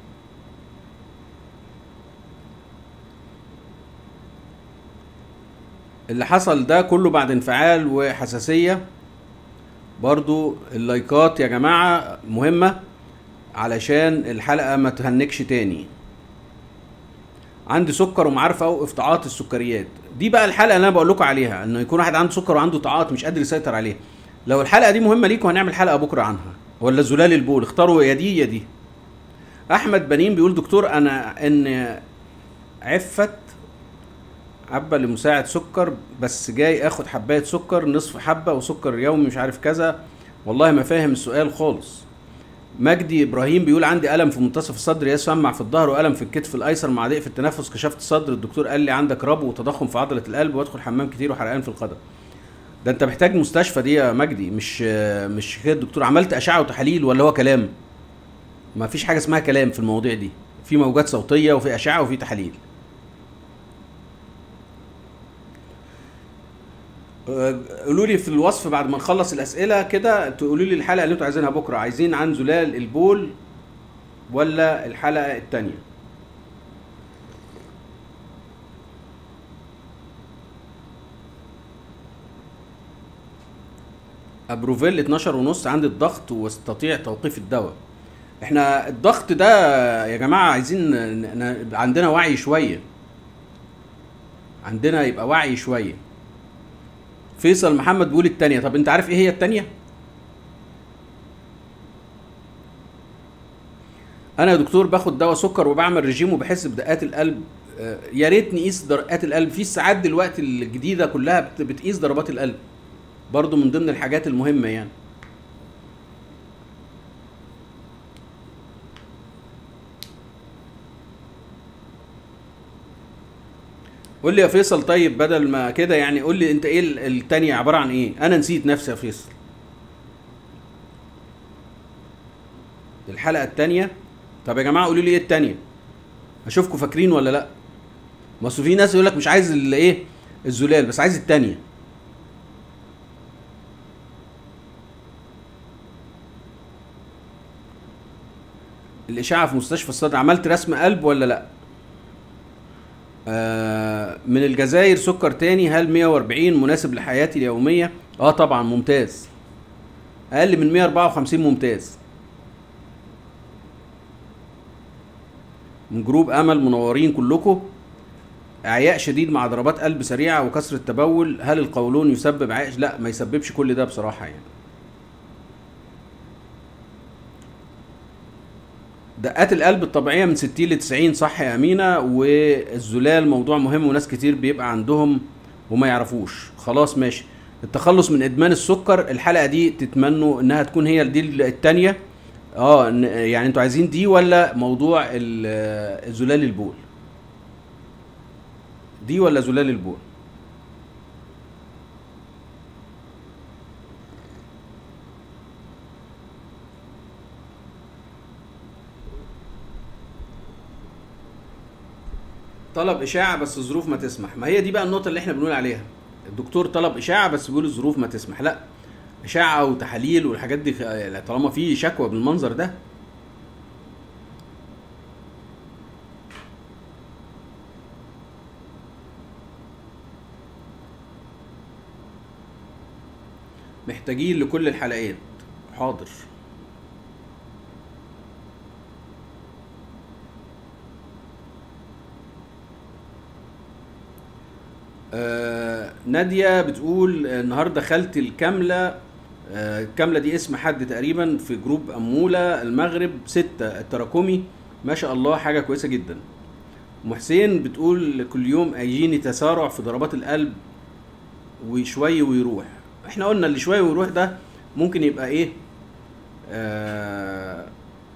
اللي حصل ده كله بعد انفعال وحساسية برضو اللايكات يا جماعة مهمة علشان الحلقة ما تهنكش تاني عندي سكر ومعارفة اوقف تعاطي السكريات دي بقى الحلقة اللي انا بقول لكم عليها انه يكون واحد عنده سكر وعنده تعاطي مش قادر يسيطر عليها لو الحلقة دي مهمة ليكم هنعمل حلقة بكرة عنها ولا زلال البول اختاروا يا دي يا دي احمد بنين بيقول دكتور انا ان عفت حبه لمساعد سكر بس جاي اخد حبايه سكر نصف حبه وسكر يومي مش عارف كذا والله ما فاهم السؤال خالص مجدي ابراهيم بيقول عندي الم في منتصف الصدر يسمع في الظهر والم في الكتف الايسر مع ضيق في التنفس كشفت الصدر الدكتور قال لي عندك ربو وتضخم في عضله القلب وادخل حمام كتير وحرقان في القدم ده انت محتاج مستشفى دي يا مجدي مش مش كده الدكتور عملت اشعه وتحاليل ولا هو كلام ما فيش حاجه اسمها كلام في المواضيع دي في موجات صوتيه وفي اشعه وفي تحاليل قولوا لي في الوصف بعد ما نخلص الاسئله كده تقولوا لي الحلقه اللي انتوا عايزينها بكره عايزين عن زلال البول ولا الحلقه الثانيه ابروفيل 12 ونص عندي الضغط واستطيع توقيف الدواء احنا الضغط ده يا جماعه عايزين عندنا وعي شويه عندنا يبقى وعي شويه فيصل محمد بيقول التانية طب انت عارف ايه هي التانية انا يا دكتور باخد دواء سكر وبعمل رجيم وبحس بدقات القلب يا ريت نقيس دقات القلب في ساعات دلوقتي الجديده كلها بتقيس ضربات القلب برضو من ضمن الحاجات المهمه يعني قول لي يا فيصل طيب بدل ما كده يعني قول لي انت ايه ال- التانية عبارة عن ايه انا نسيت نفسي يا فيصل الحلقة التانية طب يا جماعة قولوا لي ايه التانية اشوفكم فاكرين ولا لا ما اصل في ناس يقول لك مش عايز ال- ايه الزلال بس عايز التانية الإشاعة في مستشفى الصدر عملت رسم قلب ولا لأ؟ آه من الجزائر سكر تاني هل 140 مناسب لحياتي اليومية؟ اه طبعا ممتاز أقل من 154 ممتاز من جروب أمل منورين كلكم إعياء شديد مع ضربات قلب سريعة وكسرة تبول هل القولون يسبب عائش؟ لا ما يسببش كل ده بصراحة يعني دقات القلب الطبيعيه من 60 ل 90 صح يا امينه والزلال موضوع مهم وناس كتير بيبقى عندهم وما يعرفوش خلاص ماشي التخلص من ادمان السكر الحلقه دي تتمنوا انها تكون هي دي الثانيه اه إن- يعني انتوا عايزين دي ولا موضوع ال- زلال البول دي ولا زلال البول طلب اشاعه بس الظروف ما تسمح ما هي دي بقى النقطه اللي احنا بنقول عليها الدكتور طلب اشاعه بس بيقول الظروف ما تسمح لا اشاعه وتحاليل والحاجات دي خ- طالما في شكوى بالمنظر ده محتاجين لكل الحلقات حاضر آه نادية بتقول آه، النهارده خالتي الكاملة آه الكاملة دي اسم حد تقريبا في جروب أمولة المغرب ستة التراكمي ما شاء الله حاجة كويسة جدا أم حسين بتقول كل يوم أيجيني تسارع في ضربات القلب وشوي ويروح احنا قلنا اللي شوي ويروح ده ممكن يبقى ايه آه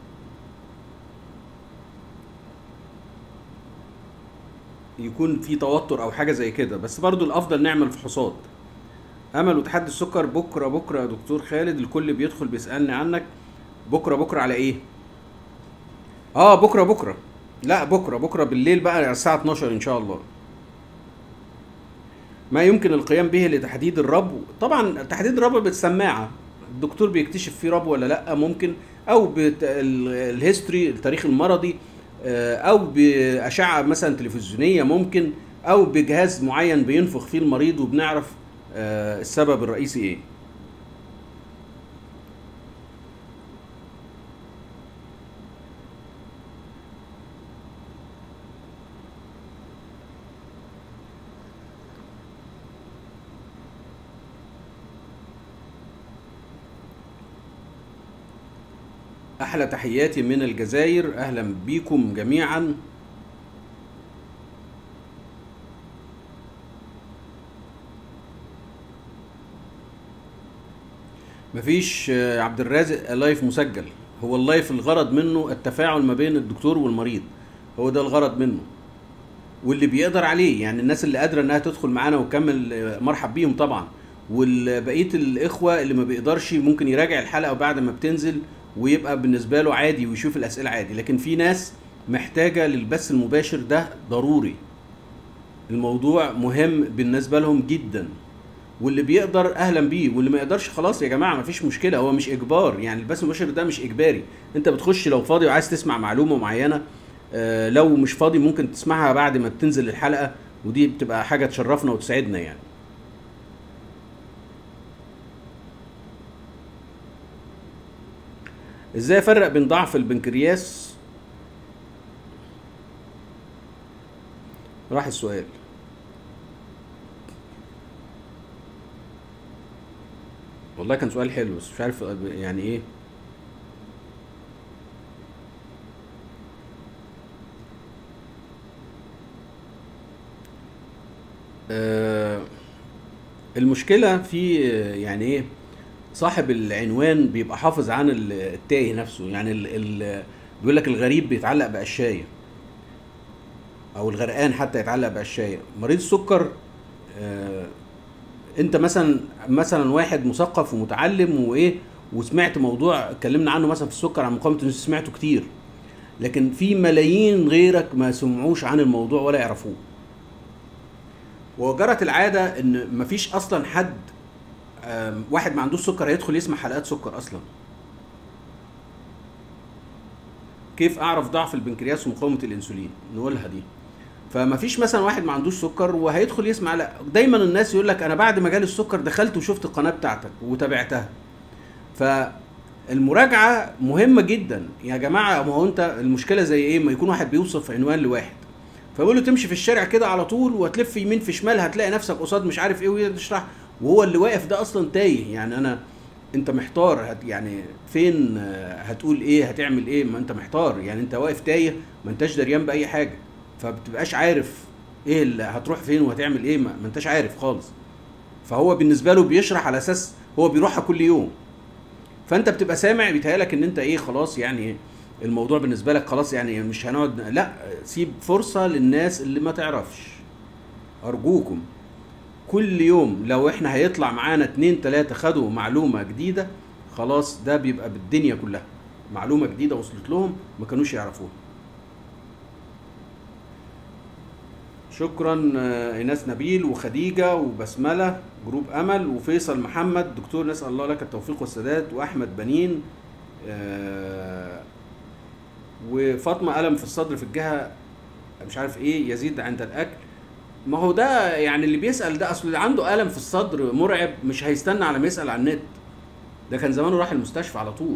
يكون في توتر او حاجه زي كده بس برضو الافضل نعمل فحوصات امل وتحدي السكر بكره بكره يا دكتور خالد الكل بيدخل بيسالني عنك بكره بكره على ايه اه بكره بكره لا بكره بكره بالليل بقى على الساعه 12 ان شاء الله ما يمكن القيام به لتحديد الربو طبعا تحديد الربو بالسماعه الدكتور بيكتشف فيه ربو ولا لا ممكن او بت- ال- الهيستوري التاريخ المرضي آه، او باشعه مثلا تلفزيونيه ممكن او بجهاز معين بينفخ فيه المريض وبنعرف آه، السبب الرئيسي ايه احلى تحياتي من الجزائر اهلا بيكم جميعا مفيش آه، عبد الرازق لايف مسجل هو اللايف الغرض منه التفاعل ما بين الدكتور والمريض هو ده الغرض منه واللي بيقدر عليه يعني الناس اللي قادره انها تدخل معانا وتكمل آه، مرحب بيهم طبعا والبقيه الاخوه اللي ما بيقدرش ممكن يراجع الحلقه بعد ما بتنزل ويبقى بالنسبه له عادي ويشوف الاسئله عادي لكن في ناس محتاجه للبث المباشر ده ضروري الموضوع مهم بالنسبه لهم جدا واللي بيقدر اهلا بيه واللي ما يقدرش خلاص يا جماعه مفيش مشكله هو مش اجبار يعني البث المباشر ده مش اجباري انت بتخش لو فاضي وعايز تسمع معلومه معينه آه، لو مش فاضي ممكن تسمعها بعد ما تنزل الحلقه ودي بتبقى حاجه تشرفنا وتسعدنا يعني ازاي افرق بين ضعف البنكرياس راح السؤال والله كان سؤال حلو بس مش عارف يعني ايه آه، المشكلة في آه، يعني ايه صاحب العنوان بيبقى حافظ عن ال- التايه نفسه يعني ال ال بيقول لك الغريب بيتعلق بقشاية او الغرقان حتى يتعلق بقشايه مريض السكر آه انت مثلا مثلا واحد مثقف ومتعلم وايه وسمعت موضوع اتكلمنا عنه مثلا في السكر عن مقاومه الانسولين سمعته كتير لكن في ملايين غيرك ما سمعوش عن الموضوع ولا يعرفوه وجرت العاده ان مفيش اصلا حد آم، واحد ما عندوش سكر هيدخل يسمع حلقات سكر اصلا كيف اعرف ضعف البنكرياس ومقاومه الانسولين نقولها دي فما فيش مثلا واحد ما عندوش سكر وهيدخل يسمع لا دايما الناس يقول لك انا بعد ما جالي السكر دخلت وشفت القناه بتاعتك وتابعتها فالمراجعه مهمه جدا يا جماعه ما هو انت المشكله زي ايه ما يكون واحد بيوصف عنوان لواحد فبيقول له تمشي في الشارع كده على طول وهتلف يمين في شمال هتلاقي نفسك قصاد مش عارف ايه وتشرح وهو اللي واقف ده اصلا تايه يعني انا انت محتار هت يعني فين آه، هتقول ايه هتعمل ايه ما انت محتار يعني انت واقف تايه ما انتش دريان باي حاجه فبتبقاش عارف ايه اللي هتروح فين وهتعمل ايه ما, ما انتش عارف خالص فهو بالنسبه له بيشرح على اساس هو بيروحها كل يوم فانت بتبقى سامع بيتهيألك ان انت ايه خلاص يعني الموضوع بالنسبه لك خلاص يعني مش هنقعد لا سيب فرصه للناس اللي ما تعرفش ارجوكم كل يوم لو احنا هيطلع معانا اتنين تلاتة خدوا معلومة جديدة خلاص ده بيبقى بالدنيا كلها معلومة جديدة وصلت لهم ما كانوش يعرفوها شكرا آه، ايناس نبيل وخديجة وبسملة جروب امل وفيصل محمد دكتور نسأل الله لك التوفيق والسداد واحمد بنين آه، وفاطمة ألم في الصدر في الجهة مش عارف ايه يزيد عند الاكل ما هو ده يعني اللي بيسأل ده اصل اللي عنده ألم في الصدر مرعب مش هيستنى على ما يسأل على النت ده كان زمانه راح المستشفى على طول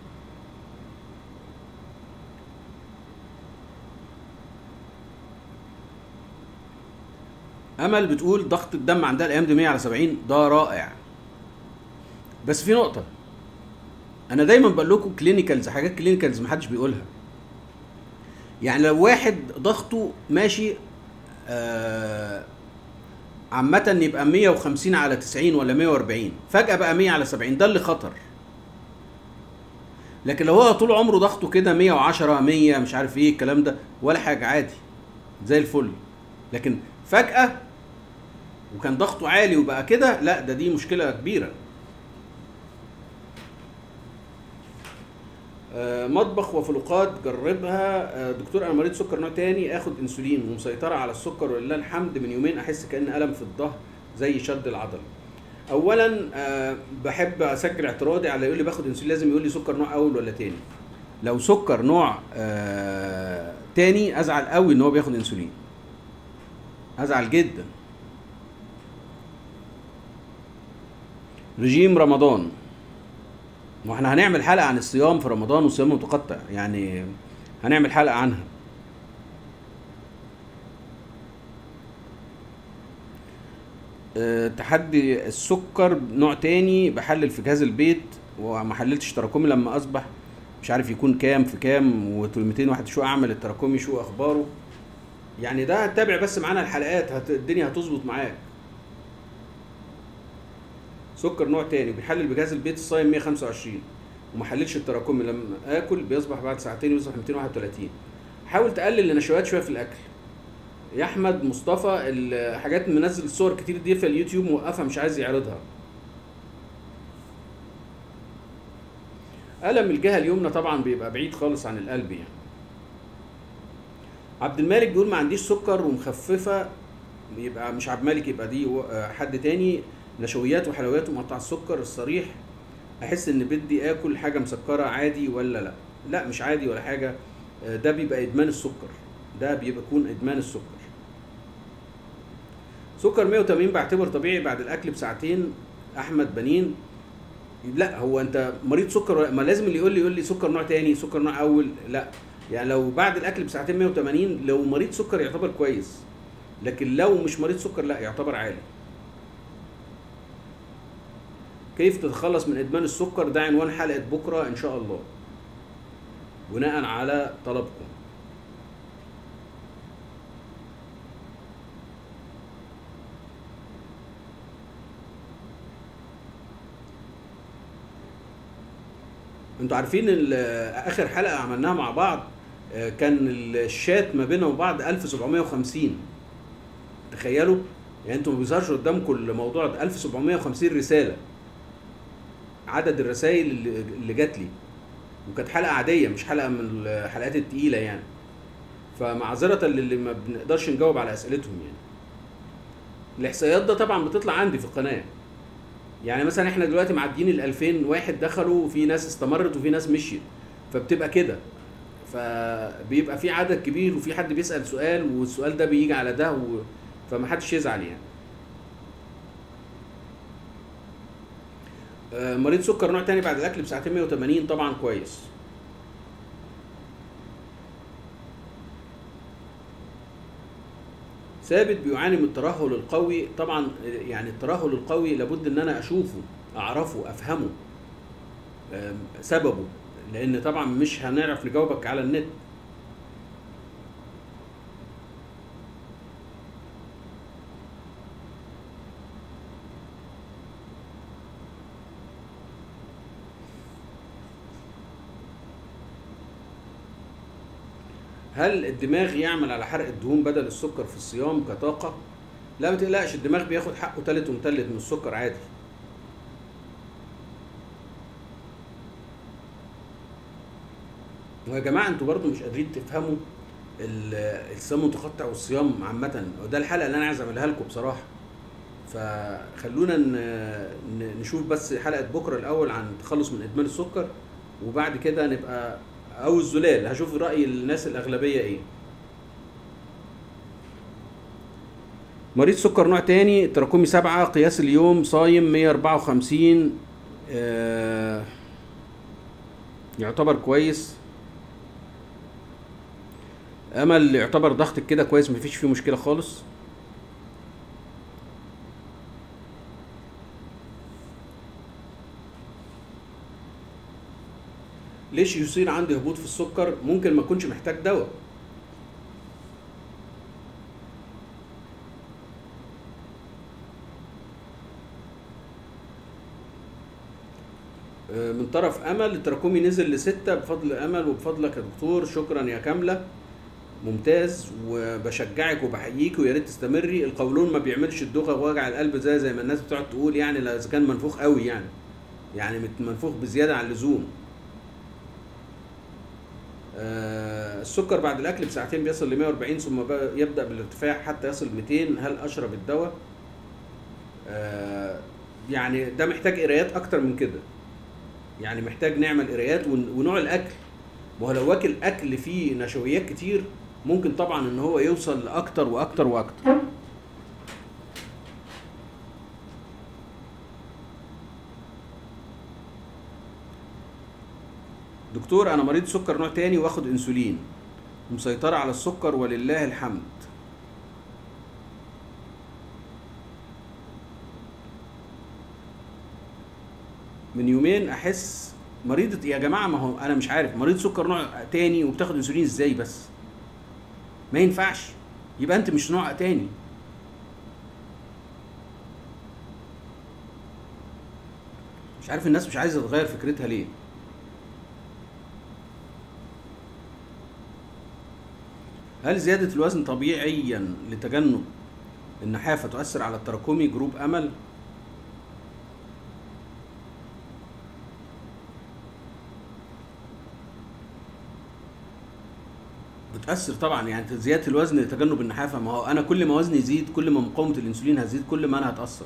امل بتقول ضغط الدم عندها الايام دي 100 على 70 ده رائع بس في نقطه انا دايما بقول لكم كلينيكالز حاجات كلينيكالز محدش بيقولها يعني لو واحد ضغطه ماشي آه عامة يبقى 150 على 90 ولا 140 فجأة بقى 100 على 70 ده اللي خطر لكن لو هو طول عمره ضغطه كده 110 100 مش عارف ايه الكلام ده ولا حاجة عادي زي الفل لكن فجأة وكان ضغطه عالي وبقى كده لا ده دي مشكلة كبيرة آه، مطبخ وفلوقات جربها آه، دكتور انا مريض سكر نوع تاني اخد انسولين ومسيطره على السكر ولله الحمد من يومين احس كان الم في الظهر زي شد العضله اولا آه، بحب اسجل اعتراضي على يقول لي باخد انسولين لازم يقول لي سكر نوع اول ولا تاني لو سكر نوع آه، تاني ازعل قوي ان هو بياخد انسولين ازعل جدا رجيم رمضان واحنا هنعمل حلقه عن الصيام في رمضان والصيام المتقطع يعني هنعمل حلقه عنها أه تحدي السكر نوع تاني بحلل في جهاز البيت وما حللتش تراكمي لما اصبح مش عارف يكون كام في كام و200 واحد شو اعمل التراكمي شو اخباره يعني ده تابع بس معانا الحلقات هت... الدنيا هتظبط معاك سكر نوع تاني بيحلل بجهاز البيت الصايم 125 وما حللش التراكمي لما اكل بيصبح بعد ساعتين يصبح 231 حاول تقلل النشويات شويه في الاكل يا احمد مصطفى الحاجات منزل صور كتير دي في اليوتيوب موقفها مش عايز يعرضها ألم الجهة اليمنى طبعا بيبقى بعيد خالص عن القلب يعني عبد المالك بيقول ما عنديش سكر ومخففة يبقى مش عبد المالك يبقى دي و- حد تاني نشويات وحلويات ومقطع السكر الصريح احس ان بدي اكل حاجه مسكره عادي ولا لا لا مش عادي ولا حاجه آه، ده بيبقى ادمان السكر ده بيبقى يكون ادمان السكر سكر 180 بعتبر طبيعي بعد الاكل بساعتين احمد بنين لا هو انت مريض سكر ولا- ما لازم اللي يقول لي يقول لي سكر نوع تاني سكر نوع اول لا يعني لو بعد الاكل بساعتين 180 لو مريض سكر يعتبر كويس لكن لو مش مريض سكر لا يعتبر عالي كيف تتخلص من ادمان السكر ده عنوان حلقه بكره ان شاء الله بناء على طلبكم انتوا عارفين ال- اخر حلقه عملناها مع بعض آه، كان الشات ما بينهم وبعض 1750 تخيلوا يعني انتوا ما بيظهرش قدامكم الموضوع ده 1750 رساله عدد الرسائل اللي اللي جات لي وكانت حلقه عاديه مش حلقه من الحلقات التقيله يعني فمعذره للي ما بنقدرش نجاوب على اسئلتهم يعني الاحصائيات ده طبعا بتطلع عندي في القناه يعني مثلا احنا دلوقتي معديين ال 2000 واحد دخلوا وفي ناس استمرت وفي ناس مشيت فبتبقى كده فبيبقى في عدد كبير وفي حد بيسال سؤال والسؤال ده بيجي على ده و... فمحدش يزعل يعني آه، مريض سكر نوع تاني بعد الاكل بساعتين 180 طبعا كويس ثابت بيعاني من الترهل القوي طبعا يعني الترهل القوي لابد ان انا اشوفه اعرفه افهمه آم، سببه لان طبعا مش هنعرف نجاوبك على النت هل الدماغ يعمل على حرق الدهون بدل السكر في الصيام كطاقة؟ لا ما تقلقش الدماغ بياخد حقه تالت ومتلت من السكر عادي ويا جماعة انتوا برضو مش قادرين تفهموا ال- الصيام المتقطع والصيام عامة وده الحلقة اللي انا عايز اعملها لكم بصراحة فخلونا ن- ن- نشوف بس حلقة بكرة الأول عن التخلص من إدمان السكر وبعد كده نبقى أو الزلال هشوف رأي الناس الأغلبية إيه مريض سكر نوع تاني تراكمي سبعة قياس اليوم صايم 154 آه يعتبر كويس امل يعتبر ضغطك كده كويس مفيش فيه مشكله خالص ليش يصير عندي هبوط في السكر ممكن ما اكونش محتاج دواء آه، من طرف امل التراكمي نزل لستة بفضل امل وبفضلك يا دكتور شكرا يا كامله ممتاز وبشجعك وبحييك ويا ريت تستمري القولون ما بيعملش الدوخه ووجع القلب زي زي ما الناس بتقعد تقول يعني لا اذا كان منفوخ قوي يعني يعني مت- منفوخ بزياده عن اللزوم آه، السكر بعد الاكل بساعتين بيصل ل 140 ثم بقى- يبدا بالارتفاع حتى يصل 200 هل اشرب الدواء آه، يعني ده محتاج قرايات اكتر من كده يعني محتاج نعمل قرايات ون- ونوع الاكل ما هو لو واكل اكل فيه نشويات كتير ممكن طبعا ان هو يوصل لاكتر واكتر واكتر دكتور انا مريض سكر نوع تاني واخد انسولين مسيطرة على السكر ولله الحمد من يومين احس مريضة يا جماعة ما هو انا مش عارف مريض سكر نوع تاني وبتاخد انسولين ازاي بس ما ينفعش يبقى انت مش نوع تاني مش عارف الناس مش عايزة تغير فكرتها ليه هل زيادة الوزن طبيعيا لتجنب النحافة تؤثر على التراكمي جروب أمل؟ بتأثر طبعا يعني زيادة الوزن لتجنب النحافة ما هو أنا كل ما وزني يزيد كل ما مقاومة الأنسولين هتزيد كل ما أنا هتأثر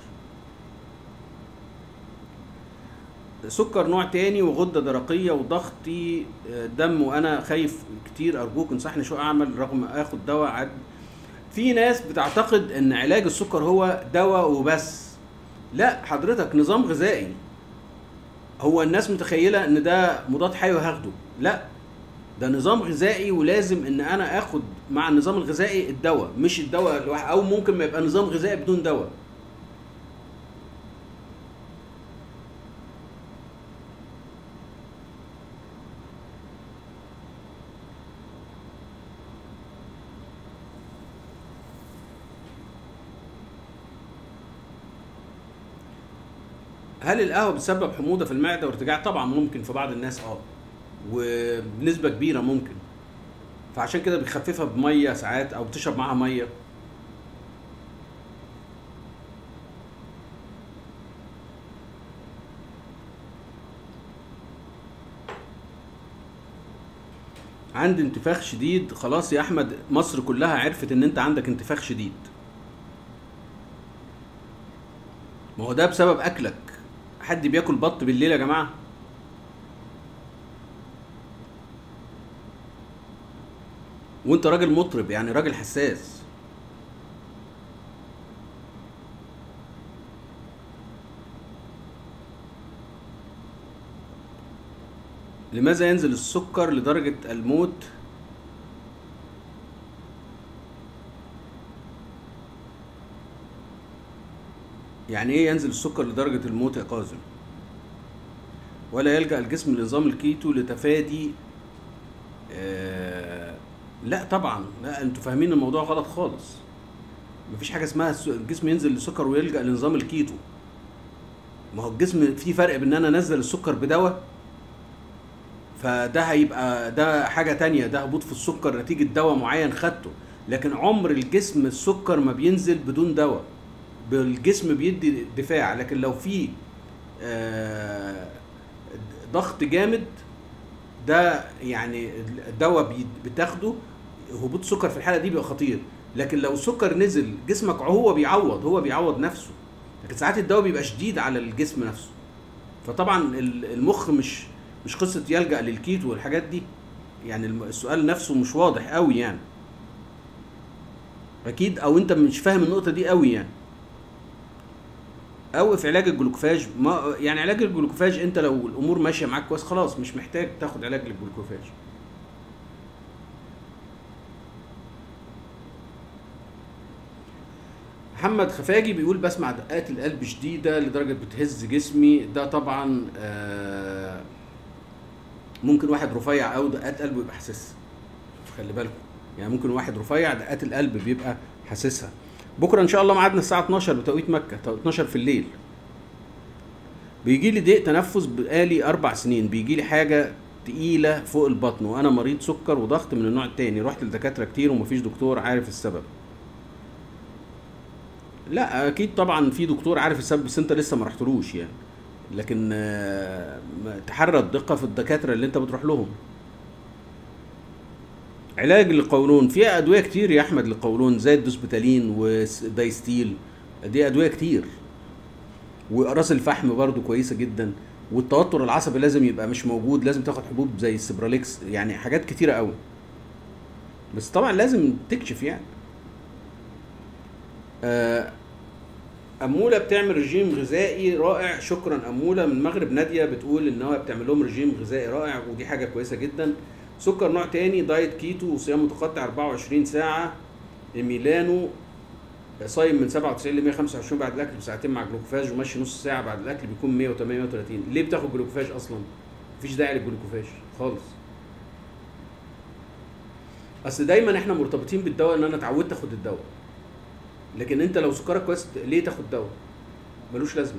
سكر نوع تاني وغدة درقية وضغطي آه، دم وأنا خايف كتير أرجوك انصحني شو أعمل رغم آخد دواء عد في ناس بتعتقد إن علاج السكر هو دواء وبس لا حضرتك نظام غذائي هو الناس متخيلة إن ده مضاد حيوي هاخده لا ده نظام غذائي ولازم ان انا اخد مع النظام الغذائي الدواء مش الدواء لوحده او ممكن ما يبقى نظام غذائي بدون دواء هل القهوه بتسبب حموضه في المعده وارتجاع طبعا ممكن في بعض الناس اه وبنسبه كبيره ممكن فعشان كده بيخففها بميه ساعات او بتشرب معاها ميه عندي انتفاخ شديد خلاص يا احمد مصر كلها عرفت ان انت عندك انتفاخ شديد ما هو ده بسبب اكلك حد بياكل بط بالليل يا جماعه وانت راجل مطرب يعني راجل حساس لماذا ينزل السكر لدرجة الموت يعني ايه ينزل السكر لدرجة الموت يا قاسم ولا يلجأ الجسم لنظام الكيتو لتفادي آه لا طبعا لا انتوا فاهمين الموضوع غلط خالص مفيش حاجة اسمها الس- الجسم ينزل للسكر ويلجأ لنظام الكيتو ما هو الجسم في فرق بين ان انا انزل السكر بدواء فده هيبقى ده حاجة تانية ده هبوط في السكر نتيجة دواء معين خدته لكن عمر الجسم السكر ما بينزل بدون دواء بالجسم بيدي دفاع لكن لو في آه، ضغط جامد ده يعني الدواء بي- بتاخده هبوط سكر في الحالة دي بيبقى خطير لكن لو السكر نزل جسمك هو بيعوض هو بيعوض نفسه لكن ساعات الدواء بيبقى شديد على الجسم نفسه فطبعا ال- المخ مش مش قصه يلجا للكيتو والحاجات دي يعني الم- السؤال نفسه مش واضح قوي يعني اكيد او انت مش فاهم النقطه دي قوي يعني او في علاج الجلوكوفاج ما يعني علاج الجلوكوفاج انت لو الامور ماشيه معاك كويس خلاص مش محتاج تاخد علاج للجلوكوفاج محمد خفاجي بيقول بسمع دقات القلب شديده لدرجه بتهز جسمي ده طبعا آه ممكن واحد رفيع قوي دقات قلبه يبقى حاسسها خلي بالكم يعني ممكن واحد رفيع دقات القلب بيبقى حاسسها بكره ان شاء الله ميعادنا الساعه 12 بتوقيت مكه 12 في الليل بيجي لي ضيق تنفس بقالي اربع سنين بيجي لي حاجه تقيله فوق البطن وانا مريض سكر وضغط من النوع التاني رحت لدكاتره كتير ومفيش دكتور عارف السبب لا اكيد طبعا في دكتور عارف السبب بس انت لسه ما رحتلوش يعني لكن آه، ما- تحرى الدقه في الدكاتره اللي انت بتروح لهم علاج للقولون في ادويه كتير يا احمد للقولون زي الدوسبيتالين والدايستيل دي ادويه كتير وراس الفحم برضو كويسه جدا والتوتر العصبي لازم يبقى مش موجود لازم تاخد حبوب زي السبراليكس يعني حاجات كتيره قوي بس طبعا لازم تكشف يعني آه، أمولة بتعمل رجيم غذائي رائع شكرا أمولة من المغرب نادية بتقول إن هو بتعمل لهم رجيم غذائي رائع ودي حاجة كويسة جدا سكر نوع تاني دايت كيتو وصيام متقطع 24 ساعة ميلانو صايم من 97 ل 125 بعد الاكل بساعتين مع جلوكوفاج وماشي نص ساعه بعد الاكل بيكون 108 130 ليه بتاخد جلوكوفاج اصلا مفيش داعي للجلوكوفاج خالص اصل دايما احنا مرتبطين بالدواء ان انا اتعودت اخد الدواء لكن انت لو سكرك كويس ليه تاخد دواء ملوش لازمه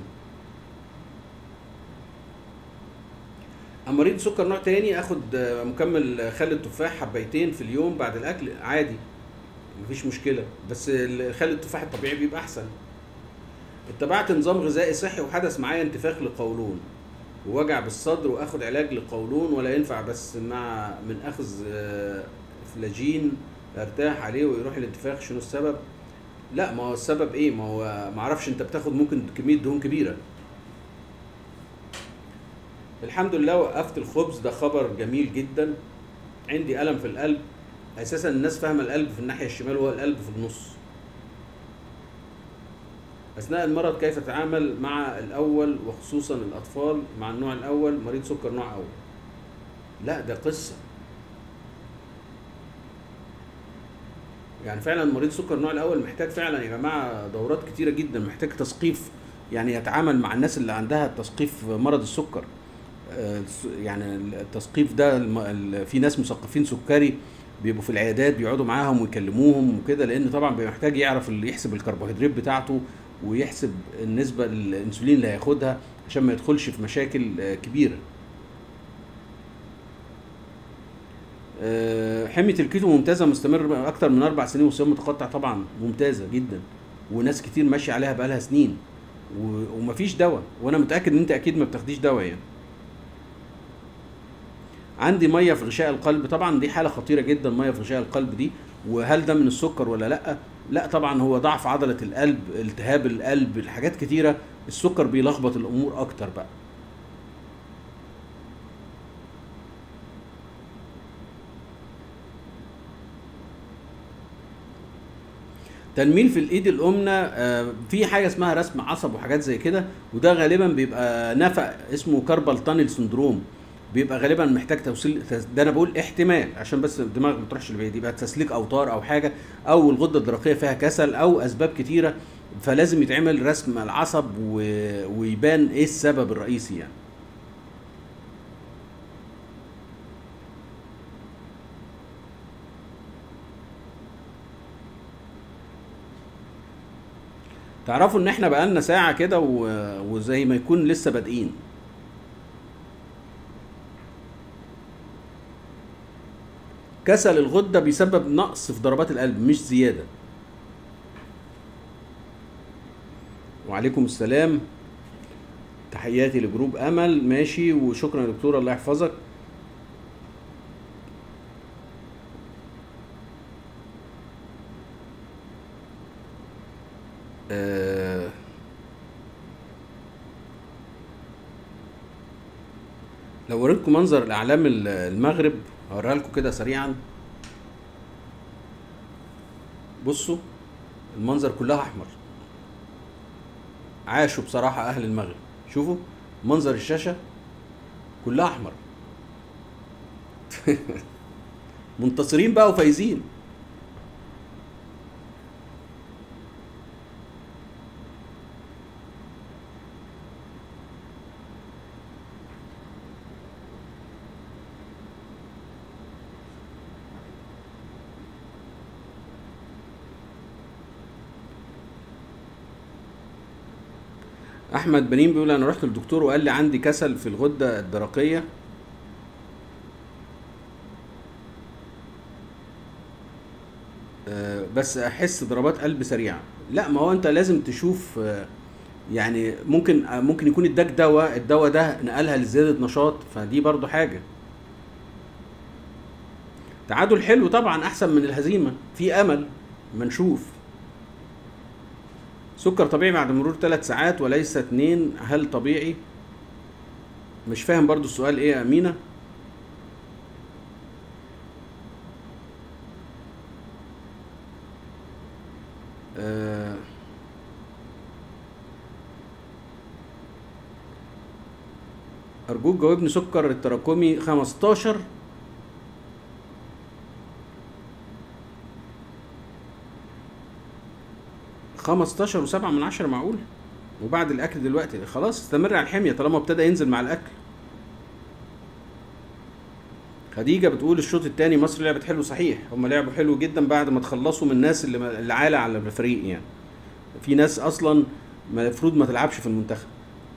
اما مريض سكر نوع تاني اخد آه، مكمل خل التفاح حبيتين في اليوم بعد الاكل عادي مفيش مشكله بس ال- خل التفاح الطبيعي بيبقى احسن اتبعت نظام غذائي صحي وحدث معايا انتفاخ للقولون ووجع بالصدر واخد علاج للقولون ولا ينفع بس مع من اخذ آه، فلاجين ارتاح عليه ويروح الانتفاخ شنو السبب لا ما هو السبب ايه ما هو ما اعرفش انت بتاخد ممكن كميه دهون كبيره الحمد لله وقفت الخبز ده خبر جميل جدا عندي الم في القلب اساسا الناس فاهمه القلب في الناحيه الشمال وهو القلب في النص اثناء المرض كيف تتعامل مع الاول وخصوصا الاطفال مع النوع الاول مريض سكر نوع اول لا ده قصه يعني فعلا مريض سكر النوع الاول محتاج فعلا يا جماعه دورات كتيره جدا محتاج تثقيف يعني يتعامل مع الناس اللي عندها تثقيف مرض السكر آه، يعني التثقيف ده الم- ال- في ناس مثقفين سكري بيبقوا في العيادات بيقعدوا معاهم ويكلموهم وكده لان طبعا بيبقى محتاج يعرف اللي يحسب الكربوهيدرات بتاعته ويحسب النسبه للانسولين اللي هياخدها عشان ما يدخلش في مشاكل آه، كبيره آه، حمية الكيتو ممتازة مستمر أكتر من أربع سنين وصيام متقطع طبعا ممتازة جدا وناس كتير ماشية عليها بقالها سنين و- ومفيش دواء وأنا متأكد إن أنت أكيد ما بتاخديش دواء يعني عندي ميه في غشاء القلب طبعا دي حاله خطيره جدا ميه في غشاء القلب دي وهل ده من السكر ولا لا لا طبعا هو ضعف عضله القلب التهاب القلب الحاجات كتيره السكر بيلخبط الامور اكتر بقى تنميل في الايد اليمنى آه، في حاجه اسمها رسم عصب وحاجات زي كده وده غالبا بيبقى نفق اسمه كاربال تانل سندروم بيبقى غالبا محتاج توصيل ده انا بقول احتمال عشان بس الدماغ ما تروحش لبعيد يبقى تسليك اوتار او حاجه او الغده الدرقيه فيها كسل او اسباب كتيره فلازم يتعمل رسم العصب و... ويبان ايه السبب الرئيسي يعني تعرفوا ان احنا بقالنا ساعة كده و... وزي ما يكون لسه بادئين كسل الغدة بيسبب نقص في ضربات القلب مش زيادة وعليكم السلام تحياتي لجروب امل ماشي وشكرا يا دكتور الله يحفظك آه لو وريتكم منظر الاعلام ال- المغرب هوريها لكم كده سريعا بصوا المنظر كلها احمر عاشوا بصراحة اهل المغرب شوفوا منظر الشاشة كلها احمر منتصرين بقى وفايزين احمد بنين بيقول انا رحت للدكتور وقال لي عندي كسل في الغده الدرقيه آه، بس احس ضربات قلب سريعه لا ما هو انت لازم تشوف آه، يعني ممكن آه، ممكن يكون اداك دواء الدواء ده نقلها لزياده نشاط فدي برضو حاجه تعادل حلو طبعا احسن من الهزيمه في امل ما نشوف سكر طبيعي بعد مرور ثلاث ساعات وليس اتنين هل طبيعي مش فاهم برضو السؤال ايه يا امينه آه ارجوك جاوبني سكر التراكمي 15 15 وسبعة من عشرة معقول وبعد الاكل دلوقتي خلاص استمر على الحمية طالما ابتدى ينزل مع الاكل خديجة بتقول الشوط الثاني مصر لعبت حلو صحيح هم لعبوا حلو جدا بعد ما تخلصوا من الناس اللي اللي عالة على الفريق يعني في ناس اصلا المفروض ما تلعبش في المنتخب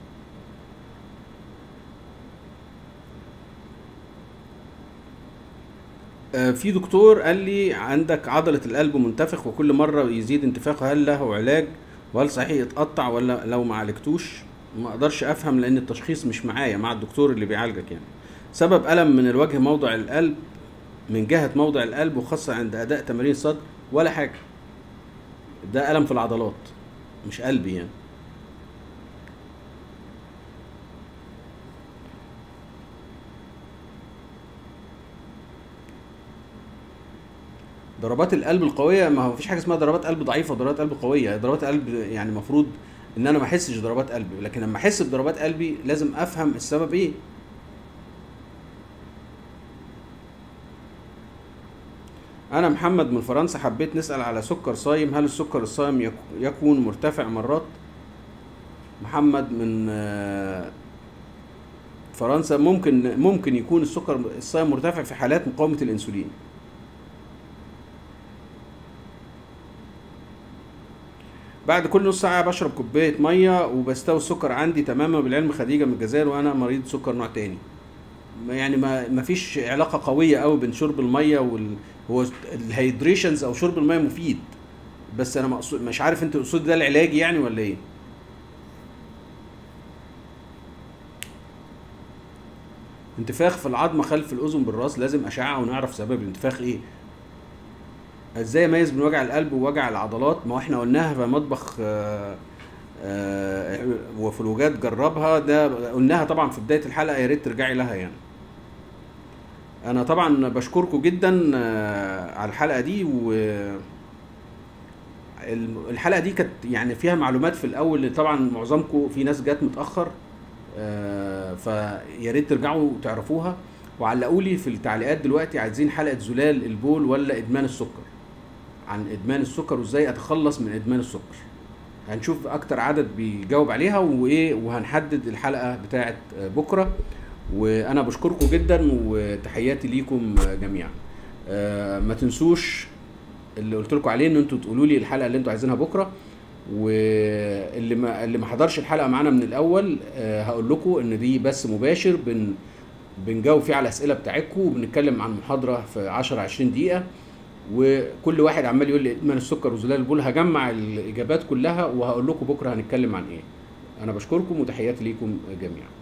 آه، في دكتور قال لي عندك عضلة القلب منتفخ وكل مرة يزيد انتفاخه هل له علاج وهل صحيح يتقطع ولا لو ما عالجتوش ما اقدرش افهم لان التشخيص مش معايا مع الدكتور اللي بيعالجك يعني سبب ألم من الوجه موضع القلب من جهة موضع القلب وخاصة عند أداء تمارين الصدر ولا حاجة ده ألم في العضلات مش قلبي يعني ضربات القلب القويه ما هو فيش حاجه اسمها ضربات قلب ضعيفه وضربات قلب قويه ضربات قلب يعني المفروض ان انا ما احسش ضربات قلبي لكن لما احس بضربات قلبي لازم افهم السبب ايه انا محمد من فرنسا حبيت نسال على سكر صايم هل السكر الصايم يك- يكون مرتفع مرات محمد من آه، فرنسا ممكن ممكن يكون السكر الصايم مرتفع في حالات مقاومه الانسولين بعد كل نص ساعة بشرب كوباية مية وبستوي السكر عندي تماما بالعلم خديجة من الجزائر وأنا مريض سكر نوع تاني ما- يعني ما ما فيش علاقه قويه قوي بين شرب الميه وال هو الهيدريشنز او شرب الميه مفيد بس انا مقصود مش عارف انت تقصد ده العلاج يعني ولا ايه انتفاخ في العظمه خلف الاذن بالراس لازم اشعه ونعرف سبب الانتفاخ ايه ازاي اميز بين وجع القلب ووجع العضلات ما هو احنا قلناها في مطبخ آه، آه، وفلوجات جربها ده قلناها طبعا في بدايه الحلقه يا ريت ترجعي لها يعني انا طبعا بشكركم جدا آه، على الحلقه دي و الم- الحلقه دي كانت يعني فيها معلومات في الاول طبعا معظمكم في ناس جت متاخر آه، فيا ريت ترجعوا تعرفوها وعلقوا لي في التعليقات دلوقتي عايزين حلقه زلال البول ولا ادمان السكر عن ادمان السكر وازاي اتخلص من ادمان السكر هنشوف اكتر عدد بيجاوب عليها وايه وهنحدد الحلقه بتاعه بكره وانا بشكركم جدا وتحياتي ليكم جميعا آه، ما تنسوش اللي قلت لكم عليه ان انتوا تقولوا لي الحلقه اللي انتوا عايزينها بكره واللي ما اللي ما حضرش الحلقه معانا من الاول آه، هقول لكم ان دي بس مباشر بن بنجاوب فيه على الاسئله بتاعتكم وبنتكلم عن محاضره في 10 20 دقيقه وكل واحد عمال يقول لي ادمان السكر وزلال البول هجمع الاجابات كلها وهقول لكم بكره هنتكلم عن ايه انا بشكركم وتحياتي ليكم جميعا